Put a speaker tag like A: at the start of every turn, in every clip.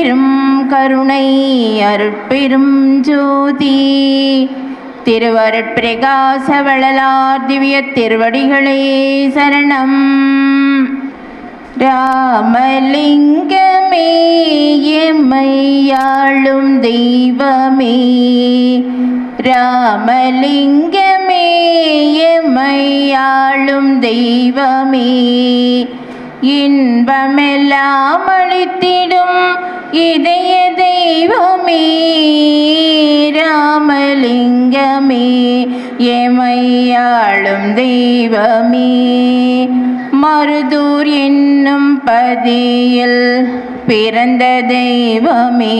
A: பெரும் கருணை அருட்பெரும் ஜோதி திருவருட்பிரகாச வள்ளலார் திவ்ய திருவடிகளே சரணம் ராமலிங்கமே எம்மையாளும் தெய்வமே ராமலிங்கமே எம்மையாளும் தெய்வமே இன்பமெல்லாம் அளித்திடும் இதய தெய்வமே ராமலிங்கமே எமையாளும் தெய்வமே மருதூர் என்னும் பதியில் பிறந்த தெய்வமே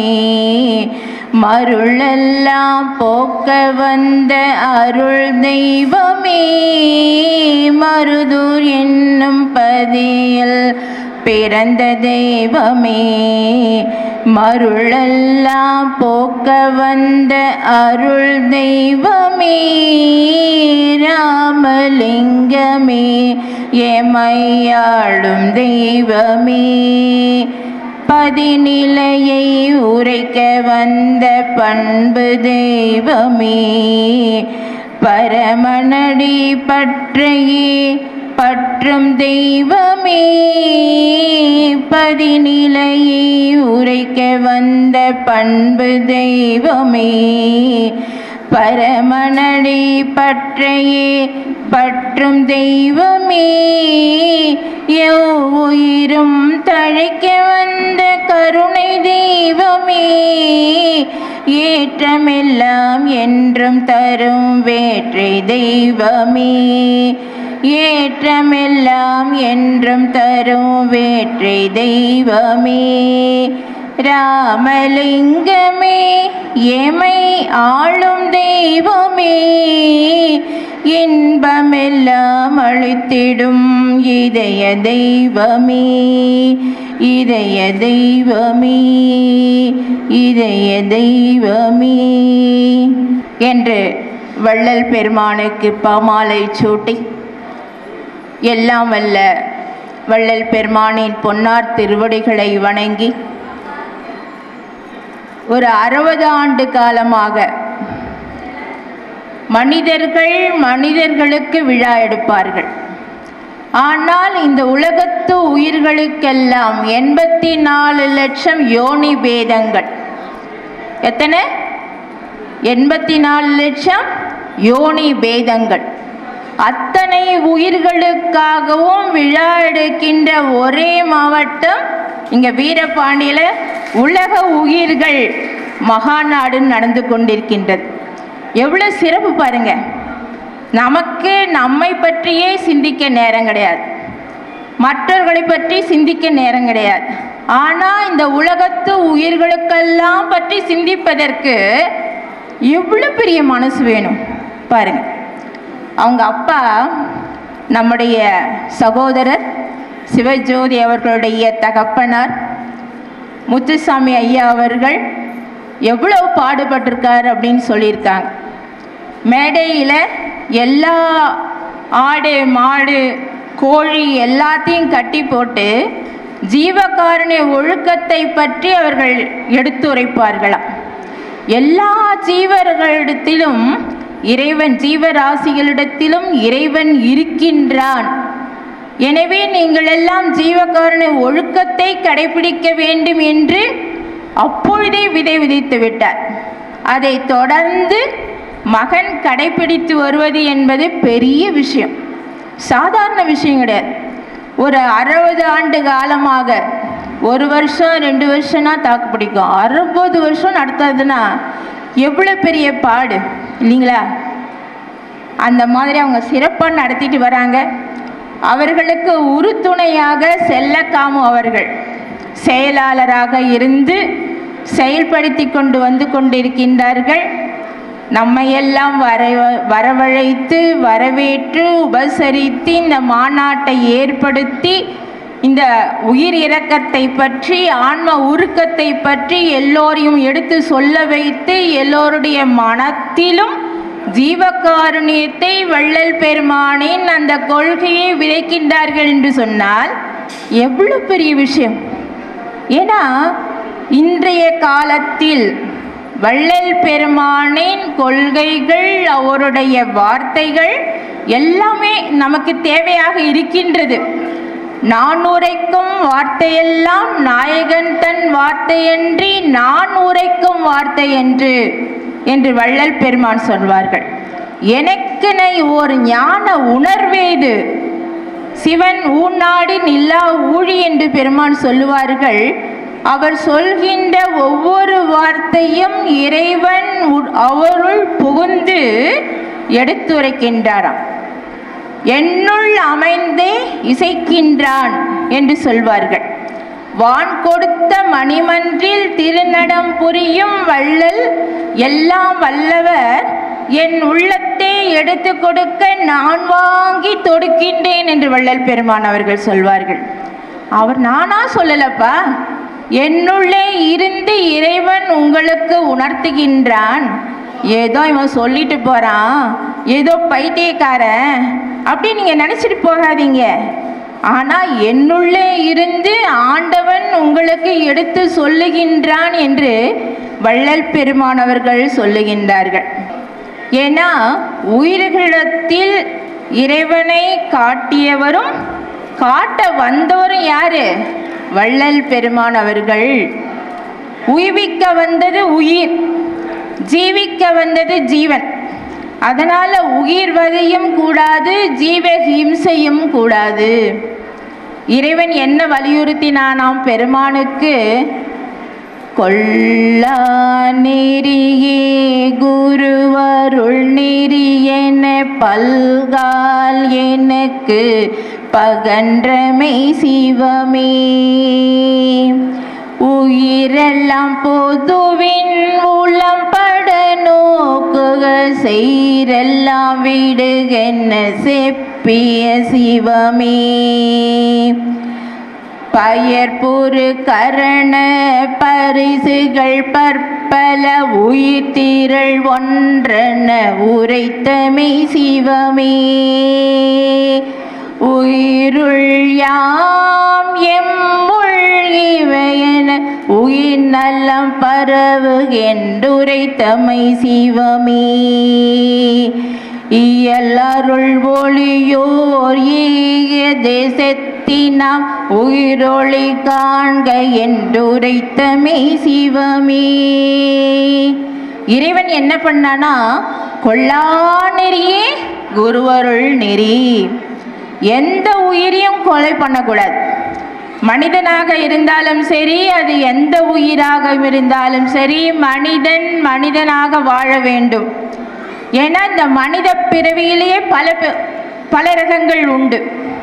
A: மருளெல்லாம் போக்க வந்த அருள் தெய்வமே மருதூர் என்னும் பதியில் பிறந்த தெய்வமே மருளெல்லாம் போக்க வந்த அருள் தெய்வமே ராமலிங்கமே எமையாளும் தெய்வமே பதிநிலையை உரைக்க வந்த பண்பு தெய்வமே பரமனடி பற்றையே பற்றும் தெய்வமே பதிநிலையை உரைக்க வந்த பண்பு தெய்வமே பரமனடி பற்றையே பற்றும் தெய்வமே எவ்வுயிரும் தழைக்க வந்த கருணை தெய்வமே ஏற்றமெல்லாம் என்றும் தரும் வேற்றை தெய்வமே ஏற்றமெல்லாம் என்றும் தரும் வேற்றை தெய்வமே ராமலிங்கமே எமை ஆளும் தெய்வமே இன்பமெல்லாம் அளித்திடும் இதய தெய்வமே இதய தெய்வமே இதய தெய்வமே என்று வள்ளல் பெருமானுக்கு பாமாலை சூட்டி எல்லாம் வல்ல வள்ளல் பெருமானின் பொன்னார் திருவடிகளை வணங்கி ஒரு அறுபது ஆண்டு காலமாக மனிதர்கள் மனிதர்களுக்கு விழா எடுப்பார்கள் ஆனால் இந்த உலகத்து உயிர்களுக்கெல்லாம் எண்பத்தி நாலு லட்சம் யோனி பேதங்கள் எத்தனை எண்பத்தி நாலு லட்சம் யோனி பேதங்கள் அத்தனை உயிர்களுக்காகவும் விழா எடுக்கின்ற ஒரே மாவட்டம் இங்கே வீரபாண்டியில் உலக உயிர்கள் மகாநாடு நடந்து கொண்டிருக்கின்றது எவ்வளோ சிறப்பு பாருங்க நமக்கு நம்மை பற்றியே சிந்திக்க நேரம் கிடையாது மற்றவர்களை பற்றி சிந்திக்க நேரம் கிடையாது ஆனால் இந்த உலகத்து உயிர்களுக்கெல்லாம் பற்றி சிந்திப்பதற்கு எவ்வளோ பெரிய மனசு வேணும் பாருங்க அவங்க அப்பா நம்முடைய சகோதரர் சிவஜோதி அவர்களுடைய தகப்பனார் முத்துசாமி ஐயா அவர்கள் எவ்வளவு பாடுபட்டிருக்கார் அப்படின்னு சொல்லியிருக்காங்க மேடையில் எல்லா ஆடு மாடு கோழி எல்லாத்தையும் கட்டி போட்டு ஜீவகாருண்ய ஒழுக்கத்தை பற்றி அவர்கள் எடுத்துரைப்பார்களாம் எல்லா ஜீவர்களிடத்திலும் இறைவன் ஜீவராசிகளிடத்திலும் இறைவன் இருக்கின்றான் எனவே நீங்கள் எல்லாம் ஜீவகாரண ஒழுக்கத்தை கடைபிடிக்க வேண்டும் என்று அப்பொழுதே விதை விதைத்து விட்டார் அதை தொடர்ந்து மகன் கடைபிடித்து வருவது என்பது பெரிய விஷயம் சாதாரண விஷயம் கிடையாது ஒரு அறுபது ஆண்டு காலமாக ஒரு வருஷம் ரெண்டு வருஷம்னா தாக்கு பிடிக்கும் அறுபது வருஷம் நடத்துறதுன்னா எவ்வளோ பெரிய பாடு இல்லைங்களா அந்த மாதிரி அவங்க சிறப்பாக நடத்திட்டு வராங்க அவர்களுக்கு உறுதுணையாக செல்லக்காமு அவர்கள் செயலாளராக இருந்து செயல்படுத்தி கொண்டு வந்து கொண்டிருக்கின்றார்கள் நம்மையெல்லாம் வர வரவழைத்து வரவேற்று உபசரித்து இந்த மாநாட்டை ஏற்படுத்தி இந்த உயிர் இரக்கத்தை பற்றி ஆன்ம உருக்கத்தை பற்றி எல்லோரையும் எடுத்து சொல்ல வைத்து எல்லோருடைய மனத்திலும் ஜீவகாருண்யத்தை வள்ளல் பெருமானின் அந்த கொள்கையை விதைக்கின்றார்கள் என்று சொன்னால் எவ்வளோ பெரிய விஷயம் ஏன்னா இன்றைய காலத்தில் வள்ளல் பெருமானின் கொள்கைகள் அவருடைய வார்த்தைகள் எல்லாமே நமக்கு தேவையாக இருக்கின்றது நான் உரைக்கும் வார்த்தையெல்லாம் நாயகன் தன் வார்த்தையன்றி நான் உரைக்கும் வார்த்தை என்று என்று வள்ளல் பெருமான் சொல்வார்கள் எனக்கென ஓர் ஞான உணர்வேது சிவன் ஊனாடி நில்லா ஊழி என்று பெருமான் சொல்லுவார்கள் அவர் சொல்கின்ற ஒவ்வொரு வார்த்தையும் இறைவன் உ- அவருள் புகுந்து எடுத்துரைக்கின்றாராம் என்னுள் அமைந்தே இசைக்கின்றான் என்று சொல்வார்கள் வான் கொடுத்த மணிமன்றில் திருநடம் புரியும் வள்ளல் எல்லாம் வல்லவர் என் உள்ளத்தை எடுத்து கொடுக்க நான் வாங்கி தொடுக்கின்றேன் என்று வள்ளல் பெருமான் அவர்கள் சொல்வார்கள் அவர் நானா சொல்லலப்பா என்னுள்ளே இருந்து இறைவன் உங்களுக்கு உணர்த்துகின்றான் ஏதோ இவன் சொல்லிட்டு போறான் ஏதோ பைத்தியக்காரன் அப்படி நீங்க நினைச்சிட்டு போகாதீங்க ஆனா என்னுள்ளே இருந்து ஆண்டவன் உங்களுக்கு எடுத்து சொல்லுகின்றான் என்று வள்ளல் பெருமானவர்கள் சொல்லுகின்றார்கள் ஏன்னா உயிர்களிடத்தில் இறைவனை காட்டியவரும் காட்ட வந்தவரும் யாரு வள்ளல் பெருமான் அவர்கள் உய்விக்க வந்தது உயிர் ஜீவிக்க வந்தது ஜீவன் அதனால உயிர் வதையும் கூடாது ஜீவ ஹிம்சையும் கூடாது இறைவன் என்ன வலியுறுத்தினானாம் பெருமானுக்கு கொல்லா நெறியே குருவருள் நெறி என பல்கால் எனக்கு பகன்றமை சிவமே உயிரெல்லாம் பொதுவின் உளம் பட நோக்குக செய்ரெல்லாம் விடுகென்ன செப்பிய சிவமே பயற்புறு கரண பரிசுகள் பற்பல உயிர் திரள் ஒன்றன உரைத்தமை சிவமே உயிருள் யாம் எம்முள் இவையன உயிர் நலம் பரவுகின்றுரைத்தமை சிவமே இயலருள் ஒளியோர் ஈக தேசத்தினாம் உயிரொளி காண்க என்றுரைத்தமை சிவமே இறைவன் என்ன பண்ணானா கொள்ளா நெறியே குருவருள் நெறி எந்த உயிரையும் கொலை பண்ணக்கூடாது மனிதனாக இருந்தாலும் சரி அது எந்த உயிராக இருந்தாலும் சரி மனிதன் மனிதனாக வாழ வேண்டும் ஏன்னா இந்த மனித பிறவியிலேயே பல பே- பல ரகங்கள் உண்டு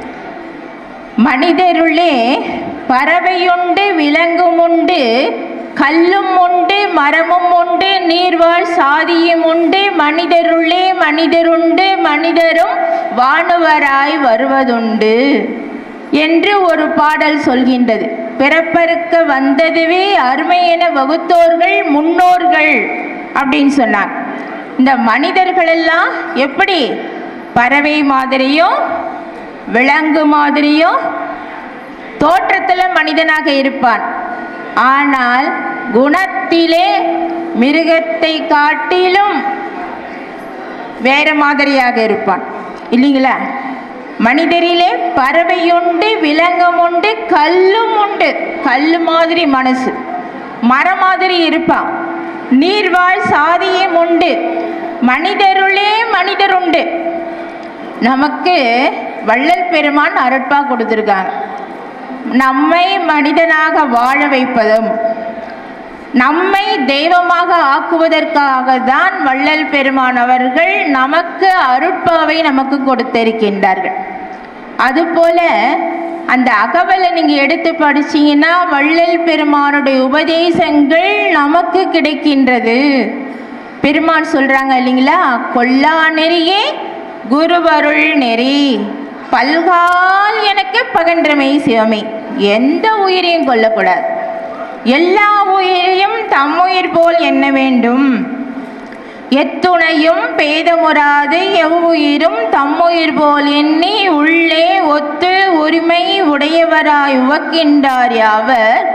A: மனிதருள்ளே பறவையுண்டு விலங்கும் உண்டு கல்லும் உண்டு மரமும் உண்டு நீர்வாழ் சாதியும் உண்டு மனிதருள்ளே மனிதருண்டு மனிதரும் வானுவராய் வருவதுண்டு என்று ஒரு பாடல் சொல்கின்றது பிறப்பறுக்க வந்ததுவே அருமை என வகுத்தோர்கள் முன்னோர்கள் அப்படின்னு சொன்னார் இந்த மனிதர்கள் எல்லாம் எப்படி பறவை மாதிரியோ விலங்கு மாதிரியோ தோற்றத்தில் மனிதனாக இருப்பான் ஆனால் குணத்திலே மிருகத்தை காட்டிலும் வேற மாதிரியாக இருப்பான் இல்லைங்களா மனிதரிலே பறவையுண்டு விலங்கும் உண்டு கல்லும் உண்டு கல்லு மாதிரி மனசு மரம் மாதிரி இருப்பான் நீர்வாழ் சாதியும் உண்டு மனிதருளே மனிதர் உண்டு நமக்கு வள்ளல் பெருமான் அருட்பா கொடுத்துருக்காங்க நம்மை மனிதனாக வாழ வைப்பதும் நம்மை தெய்வமாக ஆக்குவதற்காக தான் வள்ளல் பெருமான் அவர்கள் நமக்கு அருட்பாவை நமக்கு கொடுத்திருக்கின்றார்கள் அதுபோல அந்த அகவலை நீங்க எடுத்து படிச்சீங்கன்னா வள்ளல் பெருமானுடைய உபதேசங்கள் நமக்கு கிடைக்கின்றது பெருமான் சொல்றாங்க இல்லைங்களா கொல்லா நெறியே குருவருள் நெறி பல்கால் எனக்கு பகன்றமை சிவமே எந்த உயிரையும் கொல்லக்கூடாது எல்லா உயிரையும் தம்முயிர் போல் எண்ண வேண்டும் எத்துணையும் பேதமுறாது எவ்வுயிரும் தம்முயிர் போல் எண்ணி உள்ளே ஒத்து உரிமை உடையவராய் உவக்கின்றார் யாவர்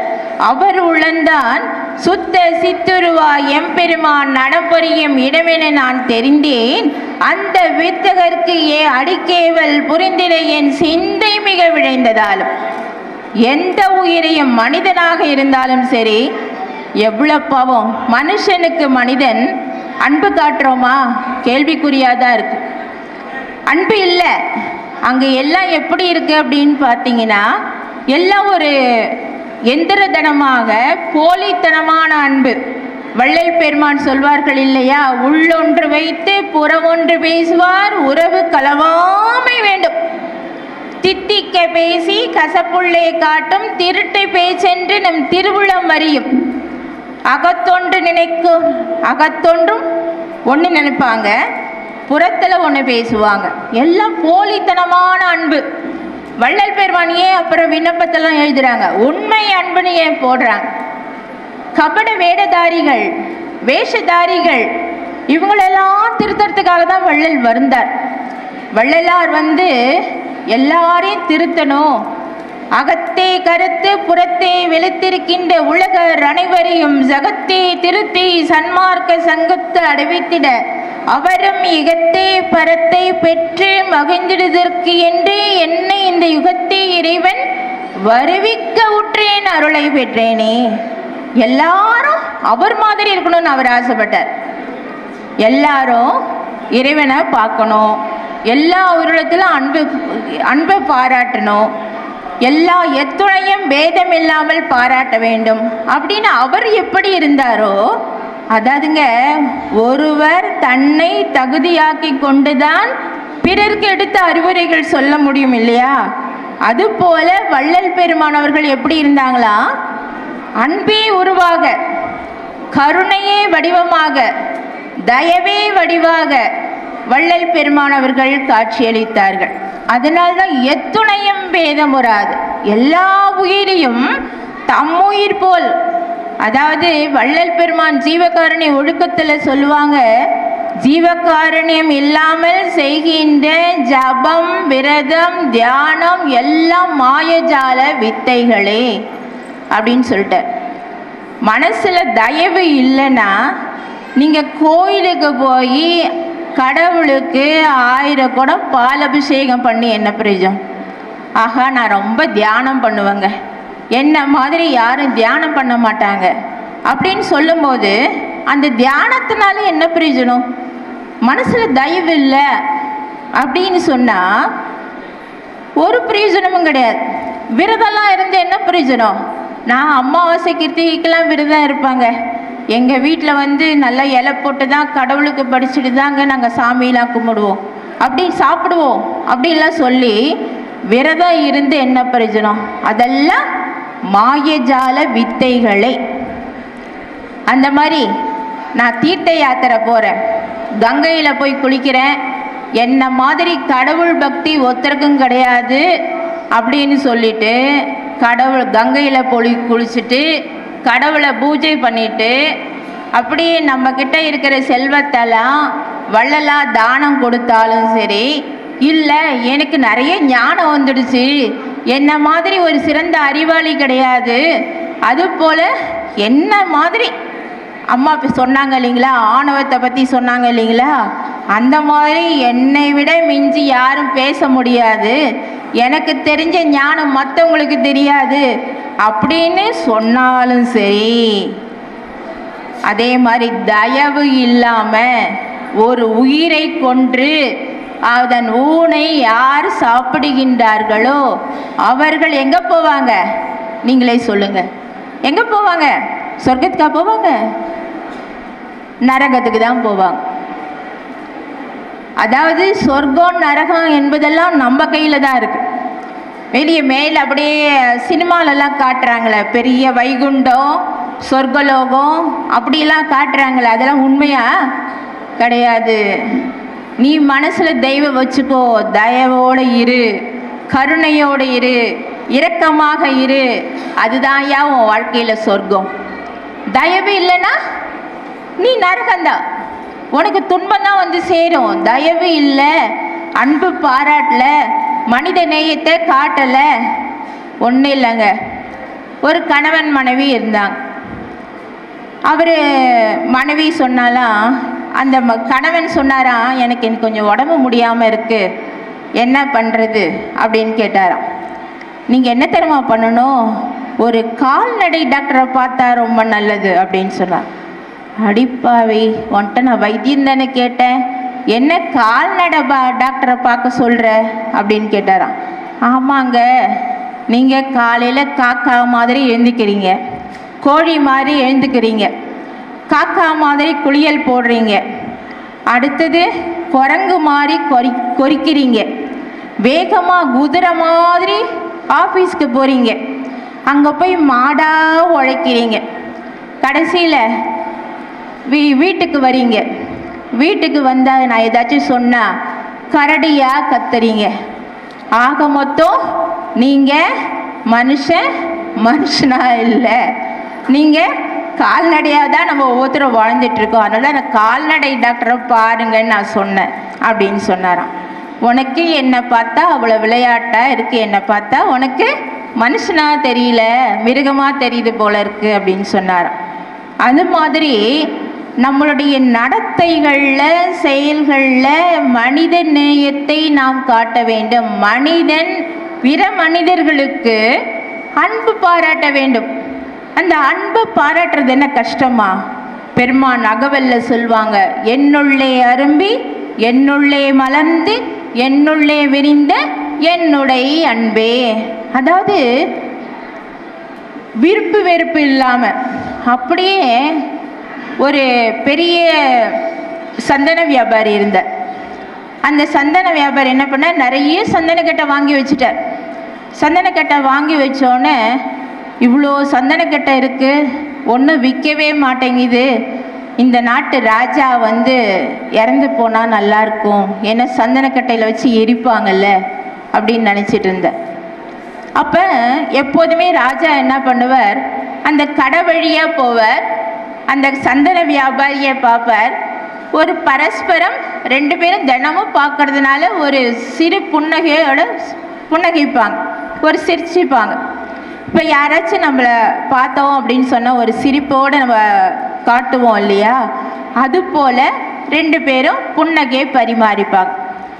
A: அவர் உளந்தான் சுத்த சித்துருவா எம்பெருமான் நடப்பொறியும் இடமென நான் தெரிந்தேன் அந்த வித்தகர்க்கு ஏ அடிக்கேவல் புரிந்திட என் சிந்தை மிக விழைந்ததாலும் எந்த உயிரையும் மனிதனாக இருந்தாலும் சரி எவ்வளோ பாவம் மனுஷனுக்கு மனிதன் அன்பு காட்டுறோமா கேள்விக்குறியாதான் இருக்கு அன்பு இல்லை அங்கே எல்லாம் எப்படி இருக்கு அப்படின்னு பார்த்தீங்கன்னா எல்லாம் ஒரு எந்திரதனமாக போலித்தனமான அன்பு வள்ளல் பெருமான் சொல்வார்கள் இல்லையா உள்ளொன்று வைத்து புறமொன்று பேசுவார் உறவு கலவாமை வேண்டும் தித்திக்க பேசி கசப்புள்ளே காட்டும் திருட்டு பேச்சென்று நம் திருவுளம் அறியும் அகத்தொன்று நினைக்கும் அகத்தொன்றும் ஒன்று நினைப்பாங்க புறத்தில் ஒன்று பேசுவாங்க எல்லாம் போலித்தனமான அன்பு வள்ளல் பெருமான் ஏன் அப்புறம் விண்ணப்பத்தெல்லாம் எழுதுறாங்க உண்மை அன்புன்னு ஏன் போடுறாங்க கபட வேடதாரிகள் வேஷதாரிகள் இவங்களெல்லாம் திருத்தறதுக்காக தான் வள்ளல் வருந்தார் வள்ளலார் வந்து எல்லாரையும் திருத்தணும் அகத்தே கருத்து புறத்தே வெளுத்திருக்கின்ற உலகர் அனைவரையும் ஜகத்தே திருத்தி சன்மார்க்க சங்கத்து அடைவித்திட அவரும் இகத்தே பரத்தை பெற்று மகிழ்ந்திடுதற்கு என்று என்னை இந்த யுகத்தே இறைவன் வருவிக்க உற்றேன் அருளை பெற்றேனே எல்லாரும் அவர் மாதிரி இருக்கணும்னு அவர் ஆசைப்பட்டார் எல்லாரும் இறைவனை பார்க்கணும் எல்லா உருளத்திலும் அன்பு அன்பை பாராட்டணும் எல்லா எத்துணையும் பேதம் இல்லாமல் பாராட்ட வேண்டும் அப்படின்னு அவர் எப்படி இருந்தாரோ அதாவதுங்க ஒருவர் தன்னை தகுதியாக்கி கொண்டுதான் பிறருக்கு எடுத்த அறிவுரைகள் சொல்ல முடியும் இல்லையா அதுபோல வள்ளல் பெருமான் அவர்கள் எப்படி இருந்தாங்களா அன்பே உருவாக கருணையே வடிவமாக தயவே வடிவாக வள்ளல் பெருமான் அவர்கள் காட்சியளித்தார்கள் அதனால்தான் எத்துணையும் பேதமுறாது எல்லா உயிரையும் தம்முயிர் போல் அதாவது வள்ளல் பெருமான் ஜீவகாரணி ஒழுக்கத்தில் சொல்லுவாங்க ஜீவகாரண்யம் இல்லாமல் செய்கின்ற ஜபம் விரதம் தியானம் எல்லாம் மாயஜால வித்தைகளே அப்படின்னு சொல்லிட்டார் மனசுல தயவு இல்லைன்னா நீங்க கோயிலுக்கு போய் கடவுளுக்கு ஆயிரம் குடம் பால் அபிஷேகம் பண்ணி என்ன பிரயோஜனம் ஆஹா நான் ரொம்ப தியானம் பண்ணுவேங்க என்ன மாதிரி யாரும் தியானம் பண்ண மாட்டாங்க அப்படின்னு சொல்லும்போது அந்த தியானத்தினால என்ன பிரயோஜனம் மனசுல தயவு இல்லை அப்படின்னு சொன்னா ஒரு பிரயோஜனமும் கிடையாது விரதம்லாம் இருந்து என்ன பிரயோஜனம் நான் அமாவாசை கிருத்திகைக்கெல்லாம் விரதம் இருப்பாங்க எங்கள் வீட்டில் வந்து நல்லா இலை போட்டு தான் கடவுளுக்கு படிச்சுட்டு தாங்க நாங்கள் சாமியெலாம் கும்பிடுவோம் அப்படி சாப்பிடுவோம் அப்படின்லாம் சொல்லி விரதம் இருந்து என்ன பிரயோஜனம் அதெல்லாம் மாயஜால வித்தைகளே அந்த மாதிரி நான் தீர்த்த யாத்திரை போகிறேன் கங்கையில் போய் குளிக்கிறேன் என்ன மாதிரி கடவுள் பக்தி ஒருத்தருக்கும் கிடையாது அப்படின்னு சொல்லிட்டு கடவுள் கங்கையில் பொழி குளிச்சுட்டு கடவுளை பூஜை பண்ணிட்டு அப்படியே நம்ம கிட்ட இருக்கிற செல்வத்தெல்லாம் வள்ளலா தானம் கொடுத்தாலும் சரி இல்லை எனக்கு நிறைய ஞானம் வந்துடுச்சு என்ன மாதிரி ஒரு சிறந்த அறிவாளி கிடையாது அதுபோல் என்ன மாதிரி அம்மா இப்போ சொன்னாங்க இல்லைங்களா ஆணவத்தை பற்றி சொன்னாங்க இல்லைங்களா அந்த மாதிரி என்னை விட மிஞ்சி யாரும் பேச முடியாது எனக்கு தெரிஞ்ச ஞானம் மற்றவங்களுக்கு தெரியாது அப்படின்னு சொன்னாலும் சரி அதே மாதிரி தயவு இல்லாம ஒரு உயிரை கொன்று அதன் ஊனை யார் சாப்பிடுகின்றார்களோ அவர்கள் எங்க போவாங்க நீங்களே சொல்லுங்க எங்க போவாங்க சொர்க்கத்துக்கா போவாங்க நரகத்துக்கு தான் போவாங்க அதாவது சொர்க்கம் நரகம் என்பதெல்லாம் நம்ம கையில தான் இருக்கு வெளியே மேல அப்படியே சினிமாலெல்லாம் காட்டுறாங்களே பெரிய வைகுண்டம் சொர்க்கலோகம் அப்படிலாம் காட்டுறாங்களே அதெல்லாம் உண்மையா கிடையாது நீ மனசுல தெய்வம் வச்சுக்கோ தயவோட இரு கருணையோட இரு இரக்கமாக இரு அதுதான் யா உன் வாழ்க்கையில சொர்க்கம் தயவு இல்லைன்னா நீ நரகந்தான் உனக்கு துன்பம் தான் வந்து சேரும் தயவு இல்லை அன்பு பாராட்டல மனித நேயத்தை காட்டல ஒன்றும் இல்லைங்க ஒரு கணவன் மனைவி இருந்தாங்க அவர் மனைவி சொன்னாலாம் அந்த ம கணவன் சொன்னாராம் எனக்கு எனக்கு கொஞ்சம் உடம்பு முடியாமல் இருக்குது என்ன பண்ணுறது அப்படின்னு கேட்டாராம் நீங்கள் என்ன தெரியுமா பண்ணணும் ஒரு கால்நடை டாக்டரை பார்த்தா ரொம்ப நல்லது அப்படின்னு சொன்னார் அடிப்பாவி உன்கிட்ட நான் வைத்தியம் தானே கேட்டேன் என்ன கால்நடை பா டாக்டரை பார்க்க சொல்கிற அப்படின்னு கேட்டாராம் ஆமாங்க நீங்கள் காலையில் காக்கா மாதிரி எழுந்துக்கிறீங்க கோழி மாதிரி எழுந்துக்கிறீங்க காக்கா மாதிரி குளியல் போடுறீங்க அடுத்தது குரங்கு மாதிரி கொறி கொறிக்கிறீங்க வேகமாக குதிரை மாதிரி ஆஃபீஸ்க்கு போகிறீங்க அங்கே போய் மாடாக உழைக்கிறீங்க கடைசியில் வீ வீட்டுக்கு வரீங்க வீட்டுக்கு வந்தால் நான் ஏதாச்சும் சொன்னால் கரடியாக கத்துறீங்க ஆக மொத்தம் நீங்கள் மனுஷன் மனுஷனா இல்லை நீங்கள் கால்நடையாக தான் நம்ம ஒவ்வொருத்தரும் வாழ்ந்துட்டு இருக்கோம் அதனால நான் கால்நடை டாக்டரை பாருங்கன்னு நான் சொன்னேன் அப்படின்னு சொன்னாராம் உனக்கு என்னை பார்த்தா அவ்வளோ விளையாட்டாக இருக்கு என்னை பார்த்தா உனக்கு மனுஷனா தெரியல மிருகமாக தெரியுது போல இருக்கு அப்படின்னு சொன்னாராம் அது மாதிரி நம்மளுடைய நடத்தைகளில் செயல்களில் மனித நேயத்தை நாம் காட்ட வேண்டும் மனிதன் பிற மனிதர்களுக்கு அன்பு பாராட்ட வேண்டும் அந்த அன்பு பாராட்டுறது என்ன கஷ்டமா பெருமான் அகவல்ல சொல்வாங்க என்னுள்ளே அரும்பி என்னுள்ளே மலர்ந்து என்னுள்ளே விரிந்த என்னுடைய அன்பே அதாவது விருப்பு வெறுப்பு இல்லாமல் அப்படியே ஒரு பெரிய சந்தன வியாபாரி இருந்தார் அந்த சந்தன வியாபாரி என்ன பண்ணார் நிறைய சந்தனக்கட்டை வாங்கி வச்சுட்டார் சந்தனக்கட்டை வாங்கி வச்சோடனே இவ்வளோ சந்தனக்கட்டை இருக்குது ஒன்றும் விற்கவே மாட்டேங்குது இந்த நாட்டு ராஜா வந்து இறந்து போனால் நல்லாயிருக்கும் ஏன்னா சந்தனக்கட்டையில் வச்சு எரிப்பாங்கல்ல அப்படின்னு நினச்சிட்டு இருந்தேன் அப்போ எப்போதுமே ராஜா என்ன பண்ணுவார் அந்த கடை வழியாக போவார் அந்த சந்தன வியாபாரியை பார்ப்பார் ஒரு பரஸ்பரம் ரெண்டு பேரும் தினமும் பார்க்கறதுனால ஒரு சிறு புன்னகையோட புன்னகைப்பாங்க ஒரு சிரிச்சுப்பாங்க இப்போ யாராச்சும் நம்மளை பார்த்தோம் அப்படின்னு சொன்னால் ஒரு சிரிப்போடு நம்ம காட்டுவோம் இல்லையா அது போல் ரெண்டு பேரும் புன்னகையை பரிமாறிப்பாங்க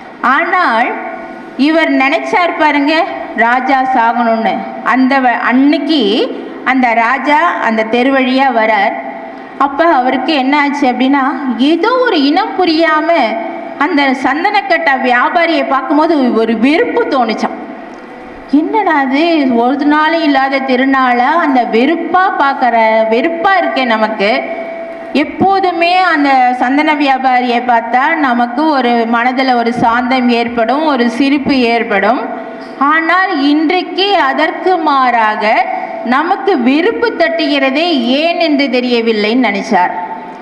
A: ஆனால் இவர் நினைச்சார் பாருங்க ராஜா சாகணும்னு அந்த வ- அன்னைக்கு அந்த ராஜா அந்த தெரு வழியா வரார் அப்போ அவருக்கு என்ன ஆச்சு அப்படின்னா ஏதோ ஒரு இனம் புரியாம அந்த சந்தனக்கட்ட வியாபாரியை பார்க்கும்போது ஒரு வெறுப்பு தோணுச்சான் என்னடா அது ஒரு நாளும் இல்லாத திருநாளை அந்த வெறுப்பாக பார்க்குற வெறுப்பாக இருக்கே நமக்கு எப்போதுமே அந்த சந்தன வியாபாரியை பார்த்தா நமக்கு ஒரு மனதில் ஒரு சாந்தம் ஏற்படும் ஒரு சிரிப்பு ஏற்படும் ஆனால் இன்றைக்கு அதற்கு மாறாக நமக்கு வெறுப்பு தட்டுகிறதே ஏன் என்று தெரியவில்லைன்னு நினைச்சார்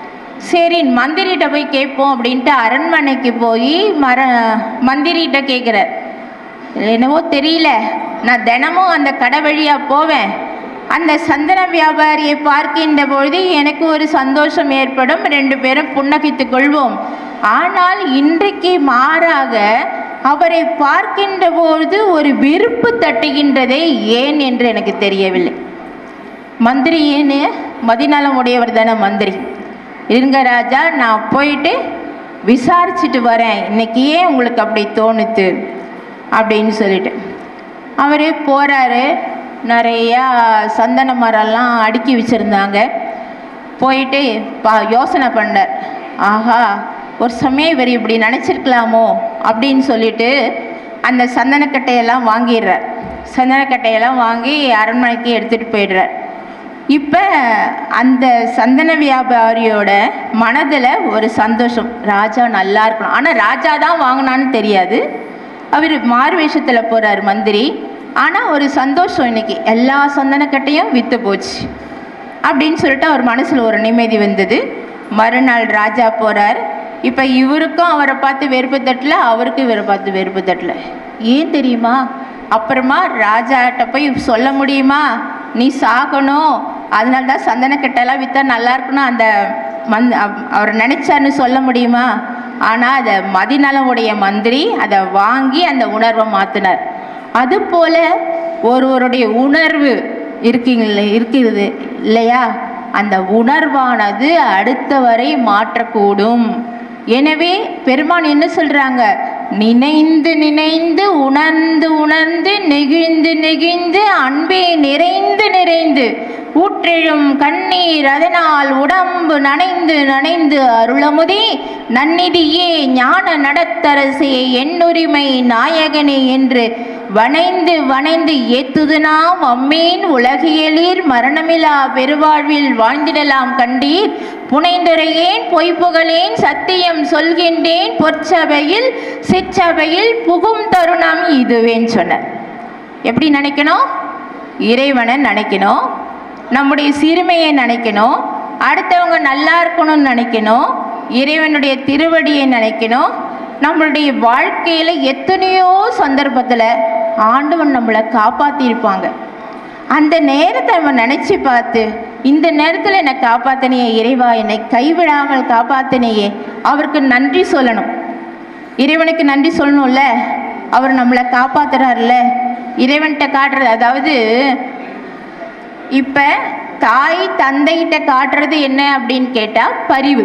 A: சரி மந்திரிகிட்ட போய் கேட்போம் அப்படின்ட்டு அரண்மனைக்கு போய் மர மந்திரிகிட்ட கேட்குறார் என்னவோ தெரியல நான் தினமும் அந்த கடை வழியாக போவேன் அந்த சந்தன வியாபாரியை பார்க்கின்ற பொழுது எனக்கு ஒரு சந்தோஷம் ஏற்படும் ரெண்டு பேரும் புன்னகைத்துக் கொள்வோம் ஆனால் இன்றைக்கு மாறாக அவரை பார்க்கின்ற பொழுது ஒரு வெறுப்பு தட்டுகின்றதே ஏன் என்று எனக்கு தெரியவில்லை மந்திரி ஏன்னு மதிநலம் உடையவர் தானே மந்திரி இருங்க ராஜா நான் போயிட்டு விசாரிச்சுட்டு வரேன் இன்னைக்கு ஏன் உங்களுக்கு அப்படி தோணுது அப்படின்னு சொல்லிட்டு அவர் போகிறாரு நிறையா சந்தன மரம்லாம் அடுக்கி வச்சுருந்தாங்க போயிட்டு பா யோசனை பண்ணார் ஆஹா ஒரு சமயம் இவர் இப்படி நினச்சிருக்கலாமோ அப்படின்னு சொல்லிட்டு அந்த சந்தனக்கட்டையெல்லாம் வாங்கிடுறார் சந்தனக்கட்டையெல்லாம் வாங்கி அரண்மனைக்கு எடுத்துகிட்டு போயிடுறார் இப்போ அந்த சந்தன வியாபாரியோட மனதில் ஒரு சந்தோஷம் ராஜா நல்லா இருக்கணும் ஆனால் ராஜா தான் வாங்கினான்னு தெரியாது அவர் மாறு வேஷத்தில் போகிறார் மந்திரி ஆனால் ஒரு சந்தோஷம் இன்னைக்கு எல்லா சந்தனக்கட்டையும் விற்று போச்சு அப்படின்னு சொல்லிட்டு அவர் மனசில் ஒரு நிம்மதி வந்தது மறுநாள் ராஜா போகிறார் இப்போ இவருக்கும் அவரை பார்த்து வெறுப்பு தட்டல அவருக்கும் இவரை பார்த்து வெறுப்பு தட்டல ஏன் தெரியுமா அப்புறமா ராஜாட்ட போய் சொல்ல முடியுமா நீ சாகணும் அதனால தான் சந்தனக்கட்டெல்லாம் விற்றா நல்லா இருக்கணும் அந்த மந் அவ்- அவர் நினைச்சாருன்னு சொல்ல முடியுமா ஆனால் அதை மதிநலமுடைய மந்திரி அதை வாங்கி அந்த உணர்வை மாற்றினார் அதுபோல ஒருவருடைய உணர்வு இருக்கீங்கள இருக்கிறது இல்லையா அந்த உணர்வானது அடுத்தவரை மாற்றக்கூடும் எனவே பெருமான் என்ன சொல்றாங்க நினைந்து நினைந்து உணர்ந்து உணர்ந்து நெகிழ்ந்து நெகிழ்ந்து அன்பே நிறைந்து நிறைந்து ஊற்றெழும் கண்ணீர் அதனால் உடம்பு நனைந்து நனைந்து அருளமுதே நன்னிதியே ஞான நடத்தரசே என்னுரிமை நாயகனே என்று வணைந்து வணைந்து ஏத்துது நாம் அம்மேன் உலகியலீர் மரணமிலா பெருவாழ்வில் வாழ்ந்திடலாம் கண்டீர் புனைந்துரையேன் பொய்ப்புகளேன் சத்தியம் சொல்கின்றேன் பொற்சபையில் சிற்சபையில் புகும் தருணம் இதுவேன்னு சொன்னார் எப்படி நினைக்கணும் இறைவனை நினைக்கணும் நம்முடைய சிறுமையை நினைக்கணும் அடுத்தவங்க நல்லா இருக்கணும்னு நினைக்கணும் இறைவனுடைய திருவடியை நினைக்கணும் நம்மளுடைய வாழ்க்கையில் எத்தனையோ சந்தர்ப்பத்தில் ஆண்டவன் நம்மளை காப்பாற்றிருப்பாங்க அந்த நேரத்தை நம்ம நினச்சி பார்த்து இந்த நேரத்தில் என்னை காப்பாத்தினியே இறைவா என்னை கைவிடாமல் காப்பாத்தினியே அவருக்கு நன்றி சொல்லணும் இறைவனுக்கு நன்றி சொல்லணும்ல அவர் நம்மளை காப்பாத்துறாருல இறைவன்கிட்ட காட்டுறது அதாவது இப்போ தாய் தந்தைகிட்ட காட்டுறது என்ன அப்படின்னு கேட்டால் பரிவு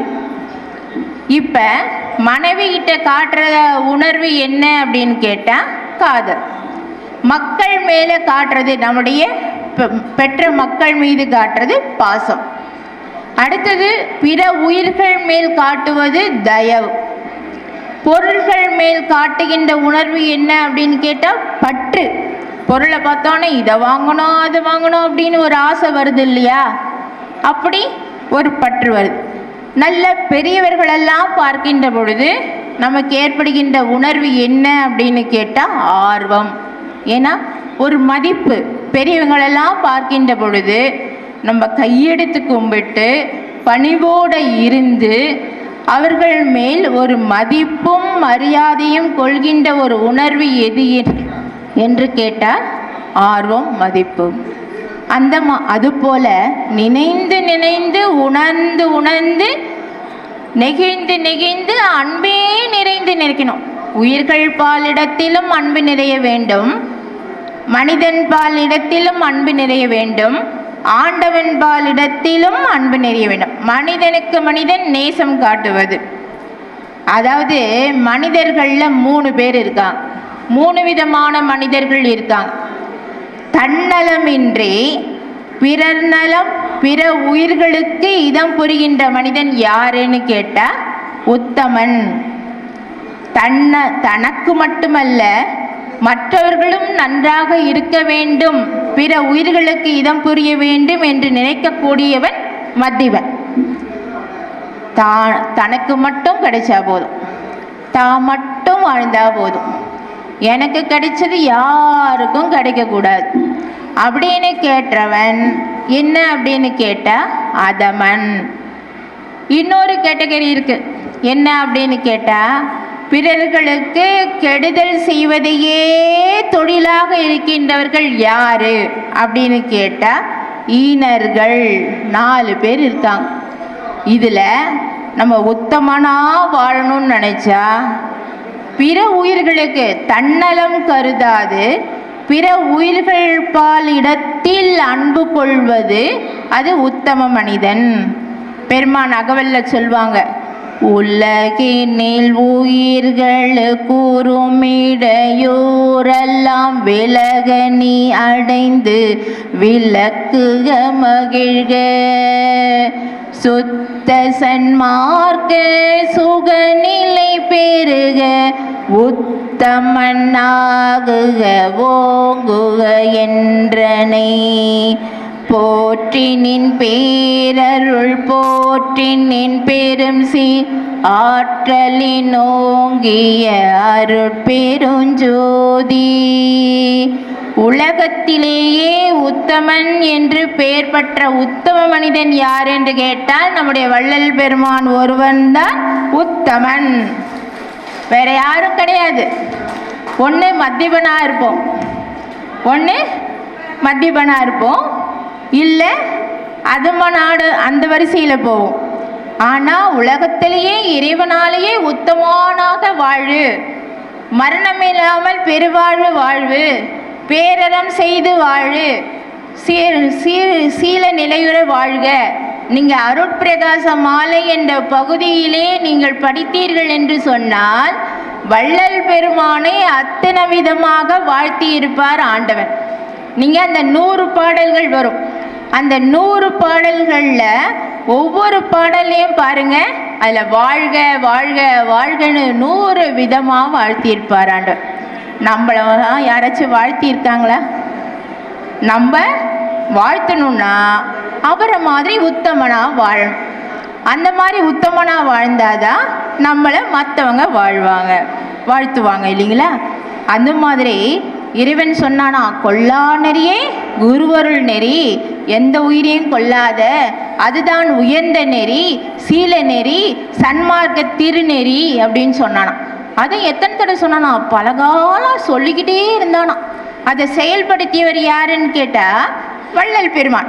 A: இப்போ மனைவிகிட்ட காட்டுற உணர்வு என்ன அப்படின்னு கேட்டால் காதல் மக்கள் மேலே காட்டுறது நம்முடைய பெ- பெற்ற மக்கள் மீது காட்டுறது பாசம் அடுத்தது பிற உயிர்கள் மேல் காட்டுவது தயவு பொருள்கள் மேல் காட்டுகின்ற உணர்வு என்ன அப்படின்னு கேட்டால் பற்று பொருளை பார்த்தோன்னே இதை வாங்கணும் அதை வாங்கணும் அப்படின்னு ஒரு ஆசை வருது இல்லையா அப்படி ஒரு பற்று வருது நல்ல பெரியவர்களெல்லாம் பார்க்கின்ற பொழுது நமக்கு ஏற்படுகின்ற உணர்வு என்ன அப்படின்னு கேட்டால் ஆர்வம் ஏன்னா ஒரு மதிப்பு பெரியவங்களெல்லாம் பார்க்கின்ற பொழுது நம்ம கையெடுத்து கும்பிட்டு பணிவோடு இருந்து அவர்கள் மேல் ஒரு மதிப்பும் மரியாதையும் கொள்கின்ற ஒரு உணர்வு எது என்- என்று கேட்டால் ஆர்வம் மதிப்பு அந்த மா அதுபோல நினைந்து நினைந்து உணர்ந்து உணர்ந்து நெகிழ்ந்து நெகிழ்ந்து அன்பே நிறைந்து நிற்கணும் உயிர்கள் பாலிடத்திலும் அன்பு நிறைய வேண்டும் மனிதன் பாலிடத்திலும் அன்பு நிறைய வேண்டும் ஆண்டவன் பாலிடத்திலும் அன்பு நிறைய வேண்டும் மனிதனுக்கு மனிதன் நேசம் காட்டுவது அதாவது மனிதர்களில் மூணு பேர் இருக்காங்க மூணு விதமான மனிதர்கள் இருக்காங்க தன்னலமின்றி பிறர் நலம் பிற உயிர்களுக்கு இதம் புரிகின்ற மனிதன் யாருன்னு கேட்டா உத்தமன் தன்ன தனக்கு மட்டுமல்ல மற்றவர்களும் நன்றாக இருக்க வேண்டும் பிற உயிர்களுக்கு இதம் புரிய வேண்டும் என்று நினைக்கக்கூடியவன் மத்திவன் தான் தனக்கு மட்டும் கிடைச்சா போதும் தான் மட்டும் வாழ்ந்தா போதும் எனக்கு கிடைச்சது யாருக்கும் கிடைக்கக்கூடாது அப்படின்னு கேட்டவன் என்ன அப்படின்னு கேட்டா அதமன் இன்னொரு கேட்டகரி இருக்கு என்ன அப்படின்னு கேட்டா பிறர்களுக்கு கெடுதல் செய்வதையே தொழிலாக இருக்கின்றவர்கள் யாரு அப்படின்னு கேட்டா ஈனர்கள் நாலு பேர் இருக்காங்க இதுல நம்ம உத்தமனா வாழணும்னு நினைச்சா பிற உயிர்களுக்கு தன்னலம் கருதாது பிற உயிர்கள் பால் இடத்தில் அன்பு கொள்வது அது உத்தம மனிதன் பெருமான் அகவல்ல சொல்வாங்க உலகினில் உயிர்கள் கூறும் இடையூரெல்லாம் விலக நீ அடைந்து விளக்குக மகிழ்க சுத்த சன்மார்க்க சுகநிலை பெருக உத்தமனாகுக ஓங்குக என்றனை போற்றி நின் பேரருள் போற்றி நின் பெரும் சி ஆற்றலின் ஓங்கிய அருட்பெருஞ்சோதி உலகத்திலேயே உத்தமன் என்று பெயர் பெற்ற உத்தம மனிதன் யார் என்று கேட்டால் நம்முடைய வள்ளல் பெருமான் ஒருவன்தான் உத்தமன் வேற யாரும் கிடையாது ஒன்று மத்தியபனாக இருப்போம் ஒன்று மத்தியபனாக இருப்போம் இல்லை அதும நாடு அந்த வரிசையில் போவோம் ஆனால் உலகத்திலேயே இறைவனாலேயே உத்தமனாக வாழு மரணமில்லாமல் பெருவாழ்வு வாழ்வு பேரறம் செய்து வாழு சீர் சீர் சீல நிலையுற வாழ்க நீங்கள் அருட்பிரகாச மாலை என்ற பகுதியிலே நீங்கள் படித்தீர்கள் என்று சொன்னால் வள்ளல் பெருமானை அத்தனை விதமாக வாழ்த்தியிருப்பார் ஆண்டவன் நீங்கள் அந்த நூறு பாடல்கள் வரும் அந்த நூறு பாடல்களில் ஒவ்வொரு பாடல்லையும் பாருங்க அதில் வாழ்க வாழ்க வாழ்கன்னு நூறு விதமாக வாழ்த்தியிருப்பார் ஆண்டவன் நம்மள யாராச்சும் வாழ்த்தியிருக்காங்களா நம்ம வாழ்த்தணும்னா அவரை மாதிரி உத்தமனா வாழணும் அந்த மாதிரி உத்தமனா வாழ்ந்தாதான் நம்மளை மற்றவங்க வாழ்வாங்க வாழ்த்துவாங்க இல்லைங்களா அந்த மாதிரி இறைவன் சொன்னானா கொல்லா நெறியே குருவருள் நெறி எந்த உயிரையும் கொல்லாத அதுதான் உயர்ந்த நெறி சீல நெறி சன்மார்க்க திருநெறி அப்படின்னு சொன்னானாம் அதை எத்தனை தடவை சொன்னானா பல காலம் சொல்லிக்கிட்டே இருந்தானாம் அதை செயல்படுத்தியவர் யாருன்னு கேட்டா வள்ளல் பெருமான்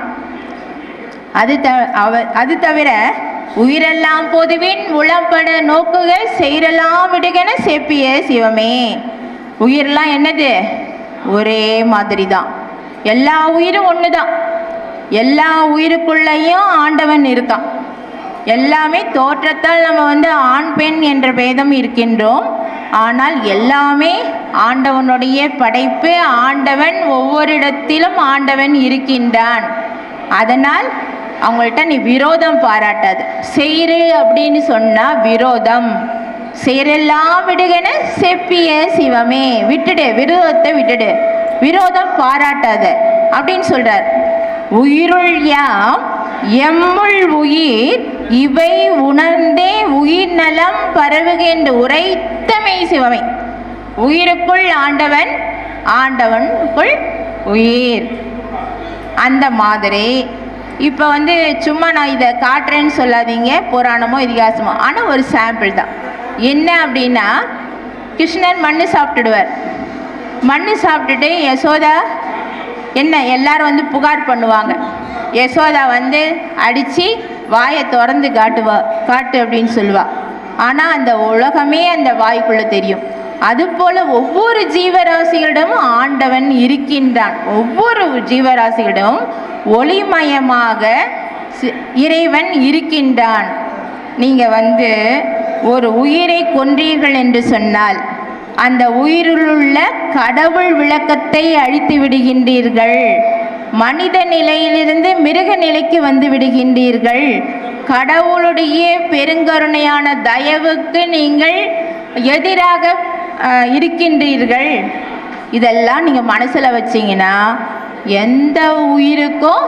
A: அது த அவ அது தவிர உயிரெல்லாம் பொதுவின் உளப்பட நோக்குக செய்யலாம் விடுகன செப்பிய சிவமே உயிரெல்லாம் என்னது ஒரே மாதிரி தான் எல்லா உயிரும் ஒன்று தான் எல்லா உயிருக்குள்ளேயும் ஆண்டவன் இருக்கான் எல்லாமே தோற்றத்தால் நம்ம வந்து ஆண் பெண் என்ற பேதம் இருக்கின்றோம் ஆனால் எல்லாமே ஆண்டவனுடைய படைப்பு ஆண்டவன் ஒவ்வொரு இடத்திலும் ஆண்டவன் இருக்கின்றான் அதனால் அவங்கள்ட்ட நீ விரோதம் பாராட்டாது செய்று அப்படின்னு சொன்னா விரோதம் செய்யறெல்லாம் விடுகன செப்பிய சிவமே விட்டுடு விரோதத்தை விட்டுடு விரோதம் பாராட்டாத அப்படின்னு சொல்றார் உயிருள் யாம் எம்முள் உயிர் இவை உணர்ந்தே உயிர் நலம் பரவுகின்ற உரைத்தமை சிவமே உயிருக்குள் ஆண்டவன் ஆண்டவனுக்குள் உயிர் அந்த மாதிரி இப்போ வந்து சும்மா நான் இதை காட்டுறேன்னு சொல்லாதீங்க புராணமோ இதிகாசமோ ஆனால் ஒரு சாம்பிள் தான் என்ன அப்படின்னா கிருஷ்ணன் மண்ணு சாப்பிட்டுடுவார் மண்ணு சாப்பிட்டுட்டு யசோதா என்ன எல்லாரும் வந்து புகார் பண்ணுவாங்க யசோதா வந்து அடித்து வாயை திறந்து காட்டுவா காட்டு அப்படின்னு சொல்லுவா ஆனால் அந்த உலகமே அந்த வாய்க்குள்ளே தெரியும் அதுபோல ஒவ்வொரு ஜீவராசிகளிடமும் ஆண்டவன் இருக்கின்றான் ஒவ்வொரு ஜீவராசிகளிடமும் ஒளிமயமாக சி- இறைவன் இருக்கின்றான் நீங்கள் வந்து ஒரு உயிரை கொன்றீர்கள் என்று சொன்னால் அந்த உயிரிலுள்ள கடவுள் விளக்கத்தை அழித்து விடுகின்றீர்கள் மனித நிலையிலிருந்து மிருக நிலைக்கு வந்து விடுகின்றீர்கள் கடவுளுடைய பெருங்கருணையான தயவுக்கு நீங்கள் எதிராக அஹ், இருக்கின்றீர்கள் இதெல்லாம் நீங்கள் மனசில் வச்சீங்கன்னா எந்த உயிருக்கும்